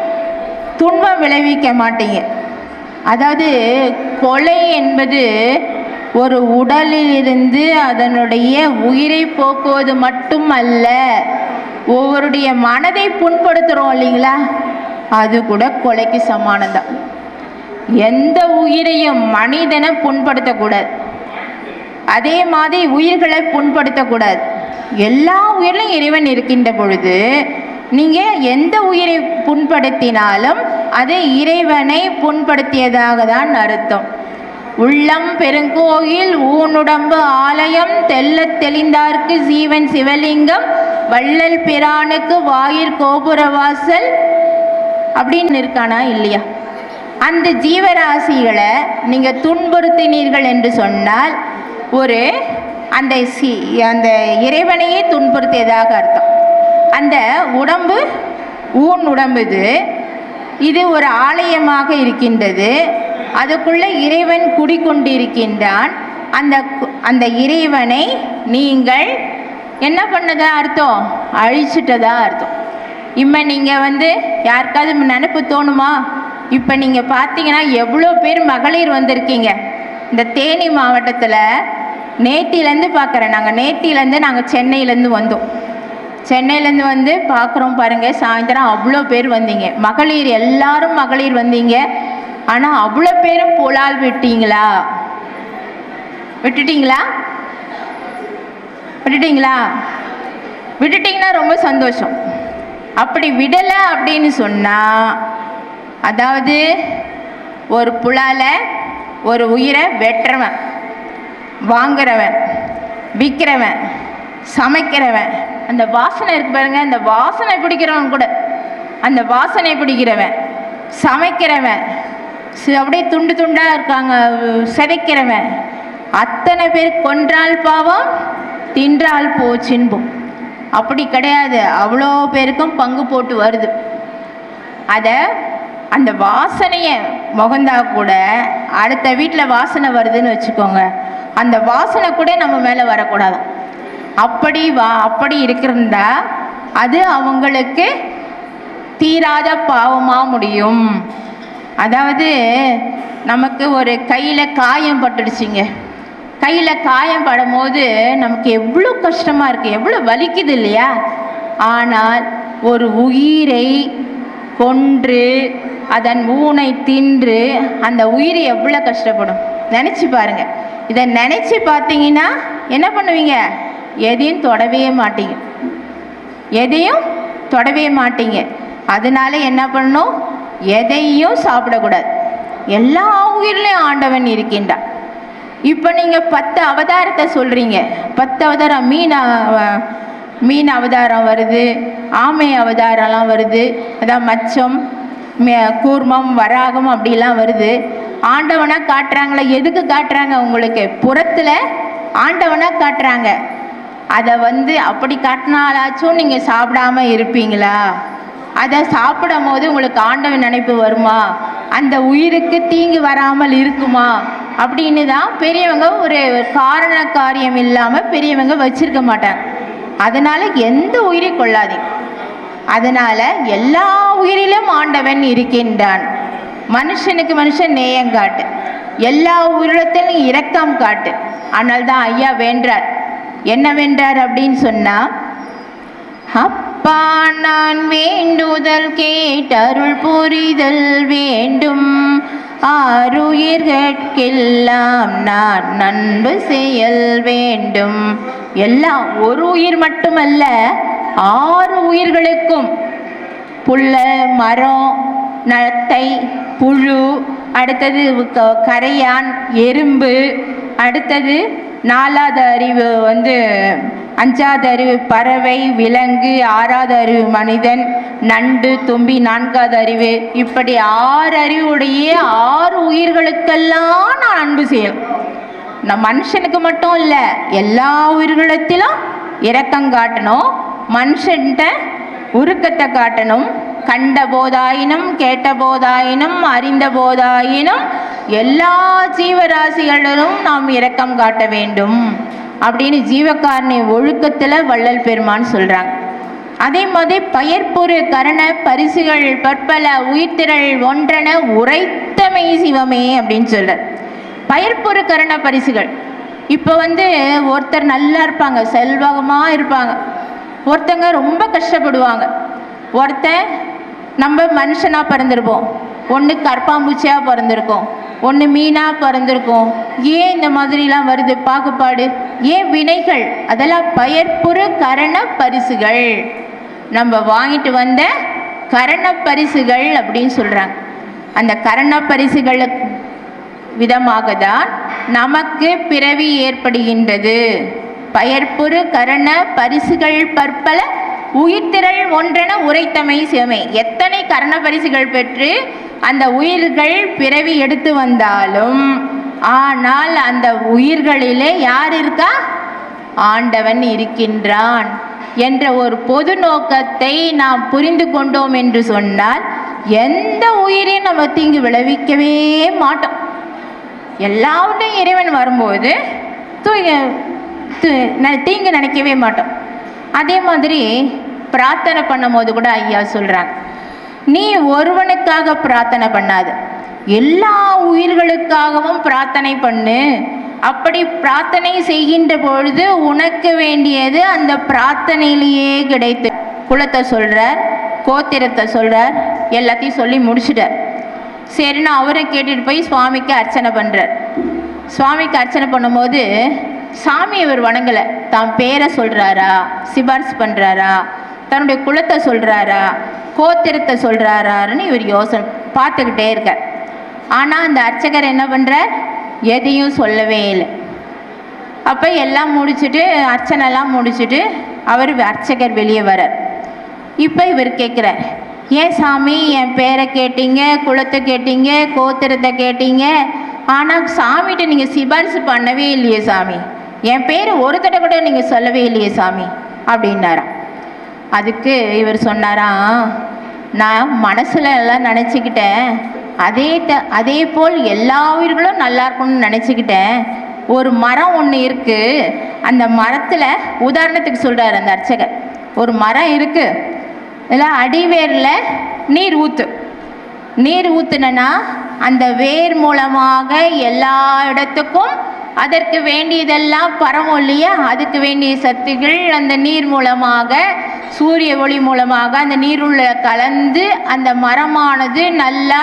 A: துன்பம் விளைவிக்க மாட்டீங்க அதாவது கொலை என்பது ஒரு உடலிலிருந்து அதனுடைய உயிரை போக்குவது மட்டும் அல்ல ஒவ்வொருடைய மனதை புண்படுத்துகிறோம் இல்லைங்களா அது கூட கொலைக்கு சமானம்தான் எந்த உயிரையும் மனிதனை புண்படுத்தக்கூடாது அதே மாதிரி உயிர்களை புண்படுத்தக்கூடாது எல்லா உயிரிலும் இறைவன் இருக்கின்ற பொழுது நீங்கள் எந்த உயிரை புண்படுத்தினாலும் அது இறைவனை புண்படுத்தியதாக தான் அர்த்தம் உள்ளம் பெருங்கோயில் ஊனுடம்பு ஆலயம் தெள்ளத் தெளிந்தார்க்கு ஜீவன் சிவலிங்கம் வள்ளல் பிரானுக்கு வாயிற் கோபுரவாசல் அப்படின்னு இருக்கானா இல்லையா அந்த ஜீவராசிகளை நீங்கள் துன்புறுத்தினீர்கள் என்று சொன்னால் ஒரு அந்த சி அந்த இறைவனையே துன்புறுத்தியதாக அர்த்தம் அந்த உடம்பு ஊன் உடம்பு இது இது ஒரு ஆலயமாக இருக்கின்றது அதுக்குள்ள இறைவன் குடிக்கொண்டிருக்கின்றான் அந்த கு- அந்த இறைவனை நீங்கள் என்ன பண்ணதா அர்த்தம் அழிச்சிட்டதா அர்த்தம் இப்போ நீங்கள் வந்து யாருக்காவது நினைப்பு தோணுமா இப்போ நீங்கள் பார்த்தீங்கன்னா எவ்வளோ பேர் மகளிர் வந்திருக்கீங்க இந்த தேனி மாவட்டத்தில் நேத்திலேருந்து பார்க்குறேன் நாங்கள் நேத்திலேருந்து நாங்கள் சென்னையிலேருந்து வந்தோம் சென்னையிலேருந்து வந்து பார்க்குறோம் பாருங்கள் சாயந்தரம் அவ்வளோ பேர் வந்தீங்க மகளிர் எல்லாரும் மகளிர் வந்தீங்க ஆனால் அவ்வளோ பேரும் புலால் விட்டீங்களா விட்டுட்டீங்களா விட்டுட்டீங்களா விட்டுட்டீங்கன்னா ரொம்ப சந்தோஷம் அப்படி விடலை அப்படின்னு சொன்னால் அதாவது ஒரு புலால ஒரு உயிரை வெட்டுறவன் வாங்குறவன் விற்கிறவன் சமைக்கிறவன் அந்த வாசனை இருக்கு பாருங்க அந்த வாசனை பிடிக்கிறவன் கூட அந்த வாசனை பிடிக்கிறவன் சமைக்கிறவன் சி- அப்படியே துண்டு துண்டாக இருக்காங்க சிதைக்கிறவன் அத்தனை பேர் கொன்றால் பாவம் தின்றால் போச்சின்போம் அப்படி கிடையாது அவ்வளோ பேருக்கும் பங்கு போட்டு வருது அதை அந்த வாசனையை முகந்தா கூட அடுத்த வீட்டில் வாசனை வருதுன்னு வச்சுக்கோங்க அந்த வாசனை கூட நம்ம மேலே வரக்கூடாது அப்படி வா அப்படி இருக்கிறதா அது அவங்களுக்கு தீராத பாவமாக முடியும் அதாவது நமக்கு ஒரு கையில் காயம் பட்டுடுச்சிங்க கையில் காயம் படும்போது நமக்கு எவ்வளோ கஷ்டமாக இருக்குது எவ்வளோ வலிக்குது இல்லையா ஆனால் ஒரு உயிரை கொன்று அதன் ஊனை தின்று அந்த உயிர் எவ்வளோ கஷ்டப்படும் நினச்சி பாருங்க இதை நினச்சி பார்த்தீங்கன்னா என்ன பண்ணுவீங்க எதையும் தொடவே மாட்டீங்க எதையும் தொடவே மாட்டீங்க அதனால என்ன பண்ணணும் எதையும் சாப்பிடக்கூடாது எல்லா உயிரிலையும் ஆண்டவன் இருக்கின்றான் இப்போ நீங்கள் பத்து அவதாரத்தை சொல்கிறீங்க பத்து அவதாரம் மீன் அவ- மீன் அவதாரம் வருது ஆமை அவதாரம்லாம் வருது அதான் மச்சம் மே- கூர்மம் வராகம் அப்படிலாம் வருது ஆண்டவனாக காட்டுறாங்களே எதுக்கு காட்டுறாங்க உங்களுக்கு புறத்தில் ஆண்டவனாக காட்டுறாங்க அதை வந்து அப்படி காட்டினாலாச்சும் நீங்கள் சாப்பிடாம இருப்பீங்களா அதை சாப்பிடும் போது உங்களுக்கு ஆண்டவன் நினைப்பு வருமா அந்த உயிருக்கு தீங்கு வராமல் இருக்குமா அப்படின்னு தான் பெரியவங்க ஒரு காரண காரியம் இல்லாமல் பெரியவங்க வச்சிருக்க மாட்டாங்க அதனால எந்த உயிரை கொள்ளாதீங்க அதனால எல்லா உயிரிலும் ஆண்டவன் இருக்கின்றான் மனுஷனுக்கு மனுஷன் நேயம் காட்டு எல்லா உயிரிடத்திலும் இரக்கம் காட்டு ஆனால் தான் ஐயா வேண்டார் என்ன வேண்டார் அப்படின்னு சொன்னா அப்பா நான் வேண்டுதல் கேட்டருள் புரிதல் வேண்டும் ஆறுயிர்கட்கெல்லாம் நான் நன்பு செயல் வேண்டும் எல்லாம் ஒரு உயிர் மட்டுமல்ல ஆறு உயிர்களுக்கும் புல்ல மரம் நத்தை புழு அடுத்தது க- கரையான் எறும்பு அடுத்தது நாலாவது அறிவு வந்து அஞ்சாவது அறிவு பறவை விலங்கு ஆறாவது அறிவு மனிதன் நண்டு தும்பி நான்காவது அறிவு இப்படி ஆறு அறிவுடைய ஆறு உயிர்களுக்கெல்லாம் நான் அன்பு செய்யணும் நம் மனுஷனுக்கு மட்டும் இல்லை எல்லா உயிர்களிடத்திலும் இரக்கம் காட்டணும் மனுஷன்ட்ட உருக்கத்தை காட்டணும் கண்ட போதாயினும் கேட்ட போதாயினும் அறிந்த போதாயினும் எல்லா ஜீவராசிகளிலும் நாம் இரக்கம் காட்ட வேண்டும் அப்படின்னு ஜீவகாரணி ஒழுக்கத்தில் வள்ளல் பெருமான் சொல்கிறாங்க அதே மாதிரி பயற்பொரு கரண பரிசுகள் பற்பல உயிர்த்திரள் ஒன்றென உரைத்தமை சிவமே அப்படின்னு சொல்றார் பயற்பொரு கரண பரிசுகள் இப்போ வந்து ஒருத்தர் நல்லா இருப்பாங்க செல்வகமாக இருப்பாங்க ஒருத்தங்க ரொம்ப கஷ்டப்படுவாங்க ஒருத்தன் நம்ம மனுஷனாக பிறந்திருப்போம் ஒன்று கற்பாம்பூச்சியாக பிறந்திருக்கோம் ஒன்று மீனாக பிறந்திருக்கோம் ஏன் இந்த மாதிரிலாம் வருது பாகுபாடு ஏன் வினைகள் அதெல்லாம் பயற்புறு கரண பரிசுகள் நம்ம வாங்கிட்டு வந்த கரண பரிசுகள் அப்படின்னு சொல்கிறாங்க அந்த கரண பரிசுகளுக்கு விதமாக தான் நமக்கு பிறவி ஏற்படுகின்றது பயற்புறு கரண பரிசுகள் பற்பல உயிர்த்திரள் ஒன்றென உரைத்தமை சிவமே எத்தனை கரண பரிசுகள் பெற்று அந்த உயிர்கள் பிறவி எடுத்து வந்தாலும் ஆனால் அந்த உயிர்களிலே யார் இருக்கா ஆண்டவன் இருக்கின்றான் என்ற ஒரு பொது நோக்கத்தை நாம் புரிந்து கொண்டோம் என்று சொன்னால் எந்த உயிரையும் நம்ம தீங்கு விளைவிக்கவே மாட்டோம் எல்லாவற்றையும் இறைவன் வரும்போது தூங்க து- ந- தீங்கு நினைக்கவே மாட்டோம் அதே மாதிரி பிரார்த்தனை பண்ணும்போது கூட ஐயா சொல்கிறாங்க நீ ஒருவனுக்காக பிரார்த்தனை பண்ணாது எல்லா உயிர்களுக்காகவும் பிரார்த்தனை பண்ணு அப்படி பிரார்த்தனை செய்கின்ற பொழுது உனக்கு வேண்டியது அந்த பிரார்த்தனையிலேயே கிடைத்து குலத்தை சொல்கிறார் கோத்திரத்தை சொல்கிறார் எல்லாத்தையும் சொல்லி முடிச்சிட்டார் சரின்னு அவரை கேட்டுட்டு போய் சுவாமிக்கு அர்ச்சனை பண்ணுறார் சுவாமிக்கு அர்ச்சனை பண்ணும்போது சாமி இவர் வணங்கலை தான் பேரை சொல்கிறாரா சிபாரிசு பண்ணுறாரா தன்னுடைய குலத்தை சொல்கிறாரா கோத்திரத்தை சொல்கிறாரான்னு இவர் யோசனை பார்த்துக்கிட்டே இருக்கார் ஆனால் அந்த அர்ச்சகர் என்ன பண்ணுறார் எதையும் சொல்லவே இல்லை அப்போ எல்லாம் முடிச்சுட்டு அர்ச்சனைலாம் முடிச்சுட்டு அவர் அர்ச்சகர் வெளியே வரார் இப்போ இவர் கேட்குறார் ஏன் சாமி என் பேரை கேட்டீங்க குலத்தை கேட்டீங்க கோத்திரத்தை கேட்டீங்க ஆனால் சாமிகிட்ட நீங்கள் சிபாரிசு பண்ணவே இல்லையே சாமி என் பேர் ஒரு தடவை கூட நீங்கள் சொல்லவே இல்லையே சாமி அப்படின்னாராம் அதுக்கு இவர் சொன்னாராம் நான் மனசில் எல்லாம் நினச்சிக்கிட்டேன் அதே த அதே போல் எல்லா உயிர்களும் நல்லா இருக்கணும்னு நினச்சிக்கிட்டேன் ஒரு மரம் ஒன்று இருக்குது அந்த மரத்தில் உதாரணத்துக்கு சொல்கிறார் அந்த அர்ச்சகர் ஒரு மரம் இருக்குது இதில் அடிவேரில் நீர் ஊற்று நீர் ஊற்றுனா அந்த வேர் மூலமாக எல்லா இடத்துக்கும் அதற்கு வேண்டியதெல்லாம் பரவும் இல்லையா அதுக்கு வேண்டிய சத்துகள் அந்த நீர் மூலமாக சூரிய ஒளி மூலமாக அந்த நீருள்ள கலந்து அந்த மரமானது நல்லா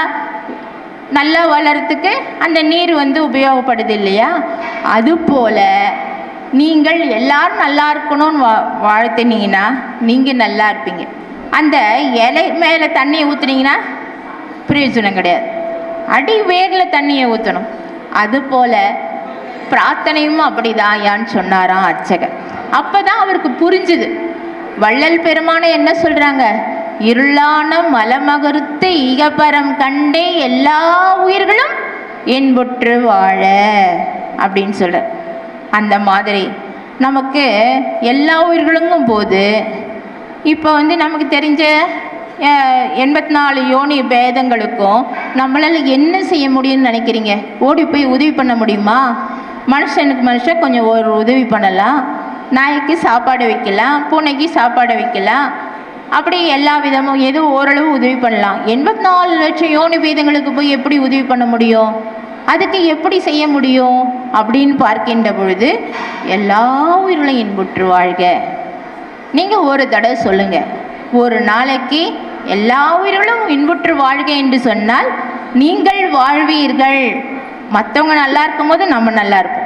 A: நல்லா வளர்றதுக்கு அந்த நீர் வந்து உபயோகப்படுது இல்லையா அதுபோல நீங்கள் எல்லாரும் நல்லா இருக்கணும்னு வா வாழ்த்துனீங்கன்னா நீங்கள் நல்லா இருப்பீங்க அந்த இலை மேலே தண்ணியை ஊற்றுனீங்கன்னா பிரயோஜனம் கிடையாது அடி வேரில் தண்ணியை ஊற்றணும் அதுபோல் பிரார்த்தனையும் அப்படிதான் யான்னு சொன்னாராம் அர்ச்சகர் அப்பதான் அவருக்கு புரிஞ்சுது வள்ளல் பெருமானை என்ன சொல்றாங்க இருளான மலமகருத்து ஈகபரம் கண்டே எல்லா உயிர்களும் இன்புற்று வாழ அப்படின்னு சொல்ற அந்த மாதிரி நமக்கு எல்லா உயிர்களுங்கும் போது இப்போ வந்து நமக்கு தெரிஞ்ச அஹ், எண்பத்தி நாலு யோனி பேதங்களுக்கும் நம்மளால் என்ன செய்ய முடியும்னு நினைக்கிறீங்க ஓடி போய் உதவி பண்ண முடியுமா மனுஷனுக்கு மனுஷன் கொஞ்சம் ஒரு உதவி பண்ணலாம் நாய்க்கு சாப்பாடு வைக்கலாம் பூனைக்கு சாப்பாடு வைக்கலாம் அப்படி எல்லா விதமும் ஏதோ ஓரளவு உதவி பண்ணலாம் எண்பத்தி நாலு லட்சம் யோனி பேதங்களுக்கு போய் எப்படி உதவி பண்ண முடியும் அதுக்கு எப்படி செய்ய முடியும் அப்படின்னு பார்க்கின்ற பொழுது எல்லா உயிர்களையும் இன்புற்று வாழ்க நீங்கள் ஒரு தடவை சொல்லுங்க ஒரு நாளைக்கு எல்லா உயிர்களும் இன்புற்று வாழ்க என்று சொன்னால் நீங்கள் வாழ்வீர்கள் மற்றவங்க நல்லா இருக்கும்போது நம்ம நல்லா இருப்போம்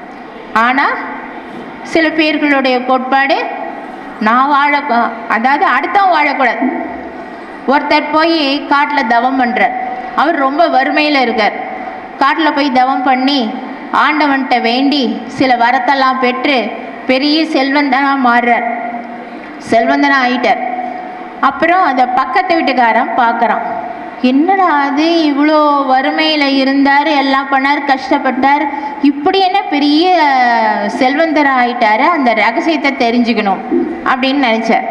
A: ஆனால் சில பேர்களுடைய கோட்பாடு நான் வாழ அதாவது அடுத்தவன் வாழக்கூடாது ஒருத்தர் போய் காட்டில் தவம் பண்ணுறார் அவர் ரொம்ப வறுமையில் இருக்கார் காட்டில் போய் தவம் பண்ணி ஆண்டவன்கிட்ட வேண்டி சில வரத்தெல்லாம் பெற்று பெரிய செல்வந்தனாக மாறுறார் செல்வந்தனா ஆயிட்டார் அப்புறம் அந்த பக்கத்து வீட்டுக்காரன் பார்க்குறான் என்னடா அது இவ்வளோ வறுமையில் இருந்தார் எல்லாம் பண்ணார் கஷ்டப்பட்டார் இப்படி என்ன பெரிய செல்வந்தர் ஆயிட்டாரு அந்த ரகசியத்தை தெரிஞ்சுக்கணும் அப்படின்னு நினச்சார்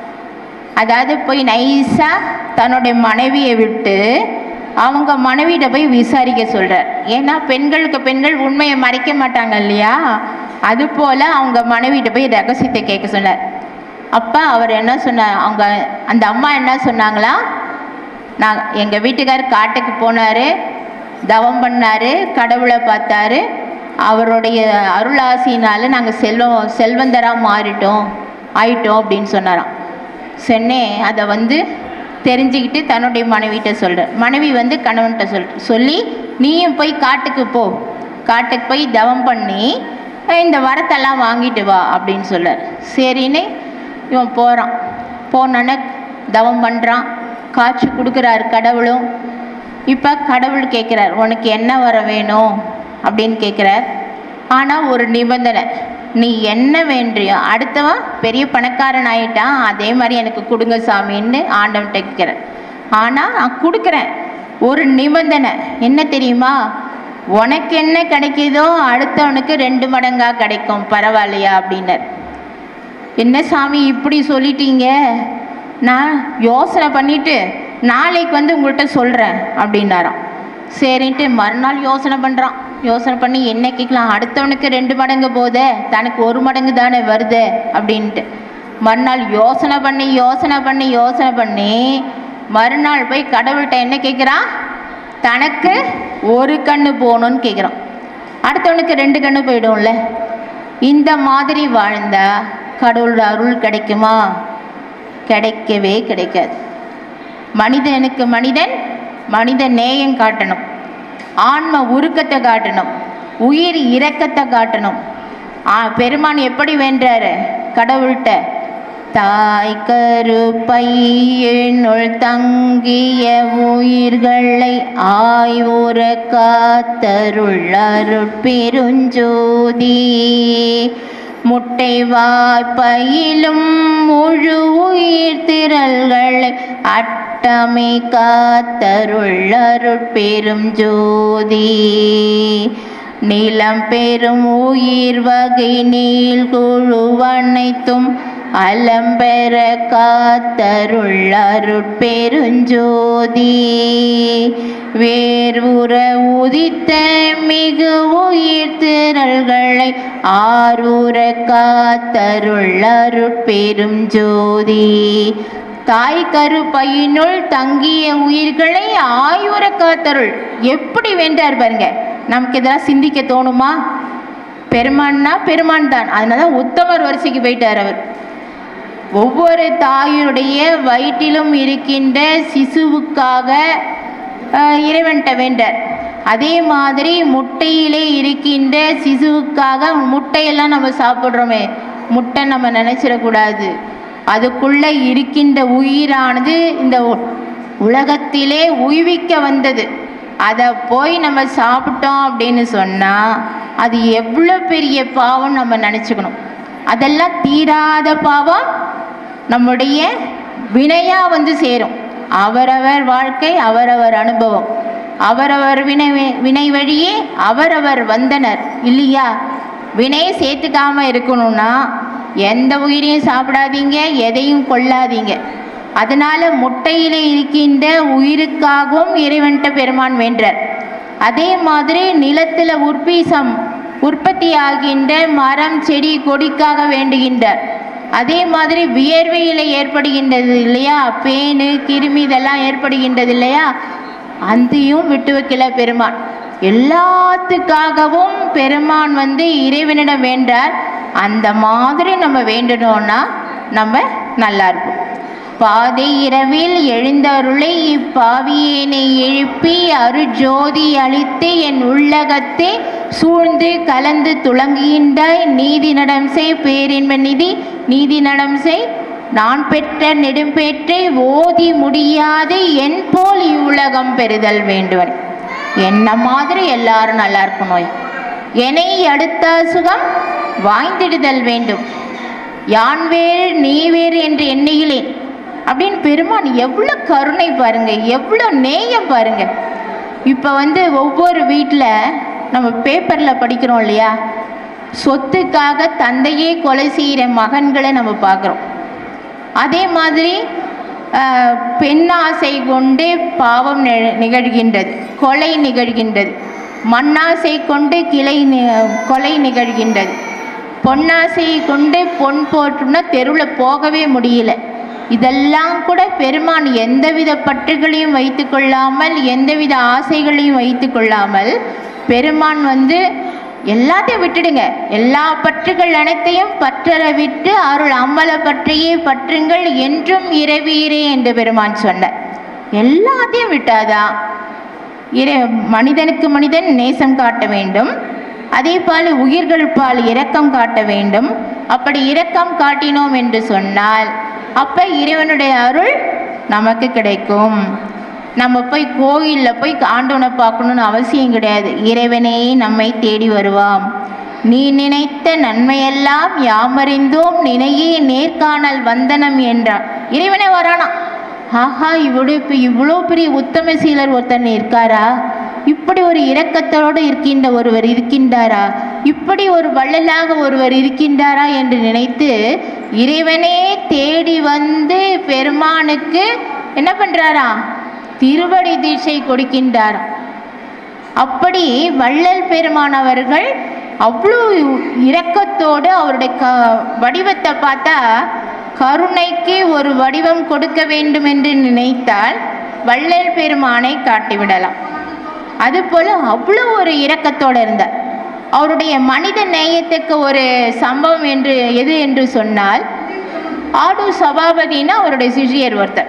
A: அதாவது போய் நைஸாக தன்னுடைய மனைவியை விட்டு அவங்க மனைவியிட்ட போய் விசாரிக்க சொல்கிறார் ஏன்னா பெண்களுக்கு பெண்கள் உண்மையை மறைக்க மாட்டாங்க இல்லையா அதுபோல் அவங்க மனைவியிட்ட போய் ரகசியத்தை கேட்க சொன்னார் அப்போ அவர் என்ன சொன்னார் அவங்க அந்த அம்மா என்ன சொன்னாங்களா நான் எங்கள் வீட்டுக்கார் காட்டுக்கு போனார் தவம் பண்ணார் கடவுளை பார்த்தாரு அவருடைய அருளாசினால நாங்கள் செல்வம் செல்வந்தராக மாறிட்டோம் ஆயிட்டோம் அப்படின்னு சொன்னாராம் சென்னே அதை வந்து தெரிஞ்சுக்கிட்டு தன்னுடைய மனைவிட்ட சொல்கிறார் மனைவி வந்து கணவன்கிட்ட சொல் சொல்லி நீயும் போய் காட்டுக்கு போ காட்டுக்கு போய் தவம் பண்ணி அஹ் இந்த வரத்தெல்லாம் வாங்கிட்டு வா அப்படின்னு சொல்றார் சரின்னு இவன் போகிறான் போனோன்னே தவம் பண்ணுறான் காட்சி கொடுக்குறாரு கடவுளும் இப்போ கடவுள் கேட்குறார் உனக்கு என்ன வர வேணும் அப்படின்னு கேட்குறார் ஆனால் ஒரு நிபந்தனை நீ என்ன வேண்டியோ அடுத்தவன் பெரிய பணக்காரன் ஆயிட்டான் அதே மாதிரி எனக்கு கொடுங்க சாமின்னு ஆண்டவன்கிட்ட கேட்குறார் ஆனால் நான் கொடுக்குறேன் ஒரு நிபந்தனை என்ன தெரியுமா உனக்கு என்ன கிடைக்குதோ அடுத்தவனுக்கு ரெண்டு மடங்கா கிடைக்கும் பரவாயில்லையா அப்படின்னார் என்ன சாமி இப்படி சொல்லிட்டீங்க நான் யோசனை பண்ணிட்டு நாளைக்கு வந்து உங்கள்கிட்ட சொல்கிறேன் அப்படின்னாராம் சரின்ட்டு மறுநாள் யோசனை பண்ணுறான் யோசனை பண்ணி என்ன கேட்கலாம் அடுத்தவனுக்கு ரெண்டு மடங்கு போதே தனக்கு ஒரு மடங்கு தானே வருதே அப்படின்ட்டு மறுநாள் யோசனை பண்ணி யோசனை பண்ணி யோசனை பண்ணி மறுநாள் போய் கடவுள்கிட்ட என்ன கேட்குறான் தனக்கு ஒரு கண்ணு போகணும்னு கேட்குறான் அடுத்தவனுக்கு ரெண்டு கண்ணு போயிடும்ல இந்த மாதிரி வாழ்ந்தா கடவுளோட அருள் கிடைக்குமா கிடைக்கவே கிடைக்காது மனிதனுக்கு மனிதன் மனித நேயம் காட்டணும் ஆன்ம உருக்கத்தை காட்டணும் உயிர் இரக்கத்தை காட்டணும் ஆ பெருமான் எப்படி வென்றாரு கடவுள்கிட்ட தாய் கருப்பையினுள் தங்கிய உயிர்களை ஆய்வுற காத்தருள் அருட்பெருஞ்சோதி முட்டை வாய்ப்பையிலும் முழு உயிர் திரள்களை அட்ட வட்டமே காத்தருள் அருட்பெரும் ஜோதி நிலம் பெரும் உயிர் வகை நீள் குழுவனைத்தும் அலம்பெற காத்தருள் அருட்பெருஞ்சோதி வேர்வுற உதித்த மிகு உயிர் திரள்களை ஆரூர காத்தருள் அருட்பெரும் ஜோதி தாய் கருப்பையினுள் தங்கிய உயிர்களை ஆயுர காத்தருள் எப்படி வென்றார் பாருங்க நமக்கு இதெல்லாம் சிந்திக்க தோணுமா பெருமான்னா பெருமான் தான் அதனால தான் உத்தமர் வரிசைக்கு போயிட்டார் அவர் ஒவ்வொரு தாயுடைய வயிற்றிலும் இருக்கின்ற சிசுவுக்காக அஹ், இறைவன்கிட்ட வேண்டார் அதே மாதிரி முட்டையிலே இருக்கின்ற சிசுவுக்காக முட்டையெல்லாம் நம்ம சாப்பிட்றோமே முட்டை நம்ம நினச்சிடக்கூடாது அதுக்குள்ளே இருக்கின்ற உயிரானது இந்த உ- உலகத்திலே உய்விக்க வந்தது அதை போய் நம்ம சாப்பிட்டோம் அப்படின்னு சொன்னால் அது எவ்வளோ பெரிய பாவம் நம்ம நினச்சிக்கணும் அதெல்லாம் தீராத பாவம் நம்முடைய வினையா வந்து சேரும் அவரவர் வாழ்க்கை அவரவர் அனுபவம் அவரவர் வினை வினை வழியே அவரவர் வந்தனர் இல்லையா வினையை சேர்த்துக்காம இருக்கணும்னா எந்த உயிரையும் சாப்பிடாதீங்க எதையும் கொள்ளாதீங்க அதனால முட்டையிலே இருக்கின்ற உயிருக்காகவும் இறைவன்ட்ட பெருமான் வென்றார் அதே மாதிரி நிலத்தில் உற்பீசம் உற்பத்தி ஆகின்ற மரம் செடி கொடிக்காக வேண்டுகின்றார் அதே மாதிரி வியர்வையில் ஏற்படுகின்றது இல்லையா பேனு கிருமி இதெல்லாம் ஏற்படுகின்றது இல்லையா அதையும் விட்டு வைக்கல பெருமான் எல்லாத்துக்காகவும் பெருமான் வந்து இறைவனிடம் வேண்டார் அந்த மாதிரி நம்ம வேண்டணும்னா நம்ம நல்லா இருப்போம் பாதை இரவில் எழுந்தருளை இப்பாவியேனை எழுப்பி அருஜோதி அளித்து என் உள்ளகத்தை சூழ்ந்து கலந்து துளங்குகின்றாய் நீதி நடம் செய் பேரின்ப நிதி நீதி நடம் செய் நான் பெற்ற நெடும்பேற்றை ஓதி முடியாது என் போல் இவ்வுலகம் பெறுதல் வேண்டுவன் என்ன மாதிரி எல்லாரும் நல்லா இருக்கணும் என்னை அடுத்த சுகம் வாய்ந்திடுதல் வேண்டும் யான் வேறு நீ வேறு என்று எண்ணுகிறேன் அப்படின்னு பெருமான் எவ்வளோ கருணை பாருங்க எவ்வளோ நேயம் பாருங்க இப்போ வந்து ஒவ்வொரு வீட்டில் நம்ம பேப்பரில் படிக்கிறோம் இல்லையா சொத்துக்காக தந்தையே கொலை செய்கிற மகன்களை நம்ம பார்க்குறோம் அதே மாதிரி ஆஹ், பெண்ணாசை கொண்டு பாவம் நி- நிகழ்கின்றது கொலை நிகழ்கின்றது மண்ணாசை கொண்டு கிளை நி- கொலை நிகழ்கின்றது பொன்னாசையை கொண்டு பொன் போட்டோம்னா தெருவில் போகவே முடியல இதெல்லாம் கூட பெருமான் எந்தவித பற்றுகளையும் வைத்து கொள்ளாமல் எந்தவித ஆசைகளையும் வைத்து கொள்ளாமல் பெருமான் வந்து எல்லாத்தையும் விட்டுடுங்க எல்லா பற்றுகள் அனைத்தையும் பற்றற விட்டு அருள் அம்பல பற்றியே பற்றுங்கள் என்றும் இரவீரே என்று பெருமான் சொன்னார் எல்லாத்தையும் விட்டாதான் இறை மனிதனுக்கு மனிதன் நேசம் காட்ட வேண்டும் அதே போல் உயிர்கள் பால் இரக்கம் காட்ட வேண்டும் அப்படி இரக்கம் காட்டினோம் என்று சொன்னால் அப்போ இறைவனுடைய அருள் நமக்கு கிடைக்கும் நம்ம போய் கோயிலில் போய் ஆண்டவனை பார்க்கணுன்னு அவசியம் கிடையாது இறைவனே நம்மை தேடி வருவாம் நீ நினைத்த நன்மையெல்லாம் யாமறிந்தோம் நினையே நேர்காணல் வந்தனம் என்றான் இறைவனே வரானா ஆஹா இவ்வளோ இப்போ இவ்வளோ பெரிய உத்தம சீலர் ஒருத்தன் இருக்காரா இப்படி ஒரு இரக்கத்தோடு இருக்கின்ற ஒருவர் இருக்கின்றாரா இப்படி ஒரு வள்ளலாக ஒருவர் இருக்கின்றாரா என்று நினைத்து இறைவனே தேடி வந்து பெருமானுக்கு என்ன பண்ணுறாரா திருவடி தீட்சை கொடுக்கின்றாராம் அப்படி வள்ளல் பெருமான் அவர்கள் அவ்வளோ இரக்கத்தோடு அவருடைய க வடிவத்தை பார்த்தா கருணைக்கு ஒரு வடிவம் கொடுக்க வேண்டும் என்று நினைத்தால் வள்ளல் பெருமானை காட்டிவிடலாம் அதுபோல் அவ்வளோ ஒரு இரக்கத்தோடு இருந்தார் அவருடைய மனித நேயத்துக்கு ஒரு சம்பவம் என்று எது என்று சொன்னால் ஆடு சபாபதினா அவருடைய சிஷியர் ஒருத்தர்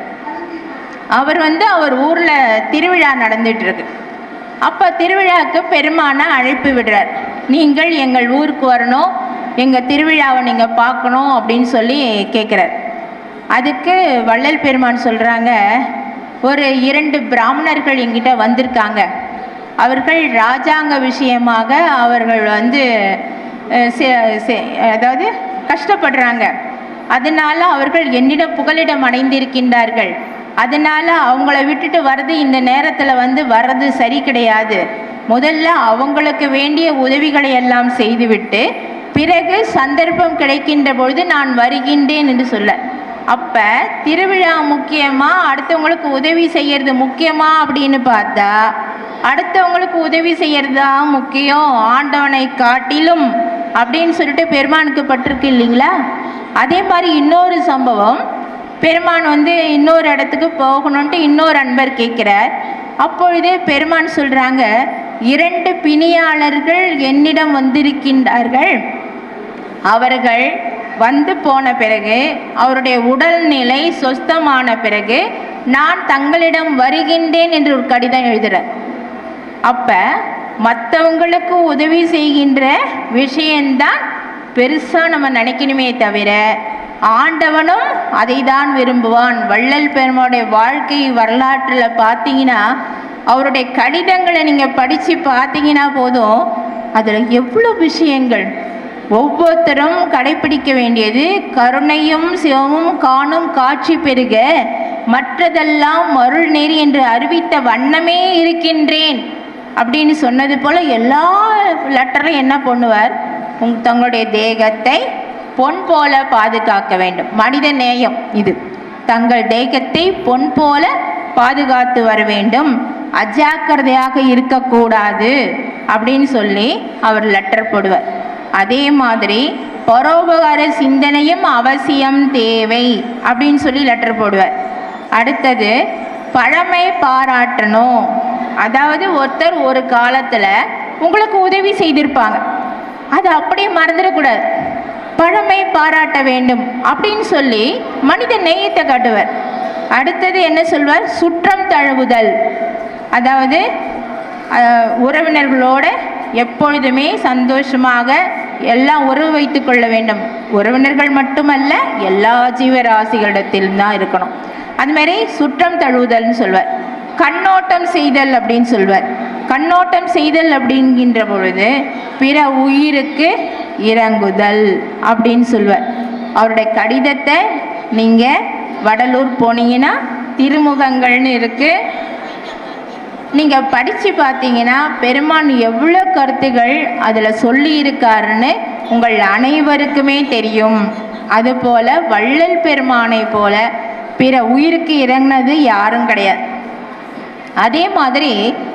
A: அவர் வந்து அவர் ஊரில் திருவிழா நடந்துட்டு இருக்கு அப்போ திருவிழாவுக்கு பெருமானை அழைப்பு விடுறார் நீங்கள் எங்கள் ஊருக்கு வரணும் எங்கள் திருவிழாவை நீங்கள் பார்க்கணும் அப்படின்னு சொல்லி கேட்குறார் அதுக்கு வள்ளல் பெருமான் சொல்கிறாங்க ஒரு இரண்டு பிராமணர்கள் எங்கிட்ட வந்திருக்காங்க அவர்கள் ராஜாங்க விஷயமாக அவர்கள் வந்து அஹ், செ- செ- அதாவது கஷ்டப்படுறாங்க அதனால அவர்கள் என்னிடம் புகலிடம் அடைந்திருக்கின்றார்கள் அதனால அவங்கள விட்டுட்டு வர்றது இந்த நேரத்தில் வந்து வர்றது சரி கிடையாது முதல்ல அவங்களுக்கு வேண்டிய உதவிகளை எல்லாம் செய்துவிட்டு பிறகு சந்தர்ப்பம் கிடைக்கின்ற பொழுது நான் வருகின்றேன் என்று சொல்ல அப்ப திருவிழா முக்கியமா அடுத்தவங்களுக்கு உதவி செய்யறது முக்கியமா அப்படின்னு பார்த்தா அடுத்தவங்களுக்கு உதவி செய்யறது தான் முக்கியம் ஆண்டவனை காட்டிலும் அப்படின்னு சொல்லிட்டு பெருமானுக்கு பட்டிருக்கு இல்லைங்களா அதே மாதிரி இன்னொரு சம்பவம் பெருமான் வந்து இன்னொரு இடத்துக்கு போகணுன்ட்டு இன்னொரு அன்பர் கேட்குறார் அப்பொழுது பெருமான் சொல்றாங்க இரண்டு பிணியாளர்கள் என்னிடம் வந்திருக்கின்றார்கள் அவர்கள் வந்து போன பிறகு அவருடைய உடல்நிலை சொஸ்தமான பிறகு நான் தங்களிடம் வருகின்றேன் என்று ஒரு கடிதம் எழுதுறார் அப்ப மற்றவங்களுக்கு உதவி செய்கின்ற விஷயம்தான் பெருசா நம்ம நினைக்கணுமே தவிர ஆண்டவனும் அதை தான் விரும்புவான் வள்ளல் பெருமானுடைய வாழ்க்கை வரலாற்றில் பார்த்தீங்கன்னா அவருடைய கடிதங்களை நீங்கள் படித்து பார்த்தீங்கன்னா போதும் அதில் எவ்வளோ விஷயங்கள் ஒவ்வொருத்தரும் கடைபிடிக்க வேண்டியது கருணையும் சிவமும் காணும் காட்சி பெருக மற்றதெல்லாம் மருள் நெறி என்று அறிவித்த வண்ணமே இருக்கின்றேன் அப்படின்னு சொன்னது போல எல்லா லெட்டரும் என்ன பண்ணுவார் உங் தங்களுடைய தேகத்தை பொன் போல பாதுகாக்க வேண்டும் மனித நேயம் இது தங்கள் தேகத்தை பொன் போல பாதுகாத்து வர வேண்டும் அஜாக்கிரதையாக இருக்கக்கூடாது அப்படின்னு சொல்லி அவர் லெட்டர் போடுவார் அதே மாதிரி பரோபகார சிந்தனையும் அவசியம் தேவை அப்படின்னு சொல்லி லெட்டர் போடுவார் அடுத்தது பழமை பாராட்டணும் அதாவது ஒருத்தர் ஒரு காலத்தில் உங்களுக்கு உதவி செய்திருப்பாங்க அதை அப்படியே மறந்துடக்கூடாது பழமை பாராட்ட வேண்டும் அப்படின்னு சொல்லி மனித நேயத்தை காட்டுவார் அடுத்தது என்ன சொல்வார் சுற்றம் தழுவுதல் அதாவது அஹ், உறவினர்களோட எப்பொழுதுமே சந்தோஷமாக எல்லாம் உறவு வைத்துக் கொள்ள வேண்டும் உறவினர்கள் மட்டுமல்ல எல்லா ஜீவராசிகளிடத்திலும் தான் இருக்கணும் அது மாதிரி சுற்றம் தழுவுதல்னு சொல்வார் கண்ணோட்டம் செய்தல் அப்படின்னு சொல்வார் கண்ணோட்டம் செய்தல் அப்படிங்கின்ற பொழுது பிற உயிருக்கு இறங்குதல் அப்படின்னு சொல்வார் அவருடைய கடிதத்தை நீங்கள் வடலூர் போனீங்கன்னா திருமுகங்கள்னு இருக்குது நீங்கள் படித்து பார்த்தீங்கன்னா பெருமான் எவ்வளோ கருத்துகள் அதில் சொல்லியிருக்காருன்னு உங்கள் அனைவருக்குமே தெரியும் அதுபோல வள்ளல் பெருமானை போல பிற உயிருக்கு இறங்கினது யாரும் கிடையாது அதே மாதிரி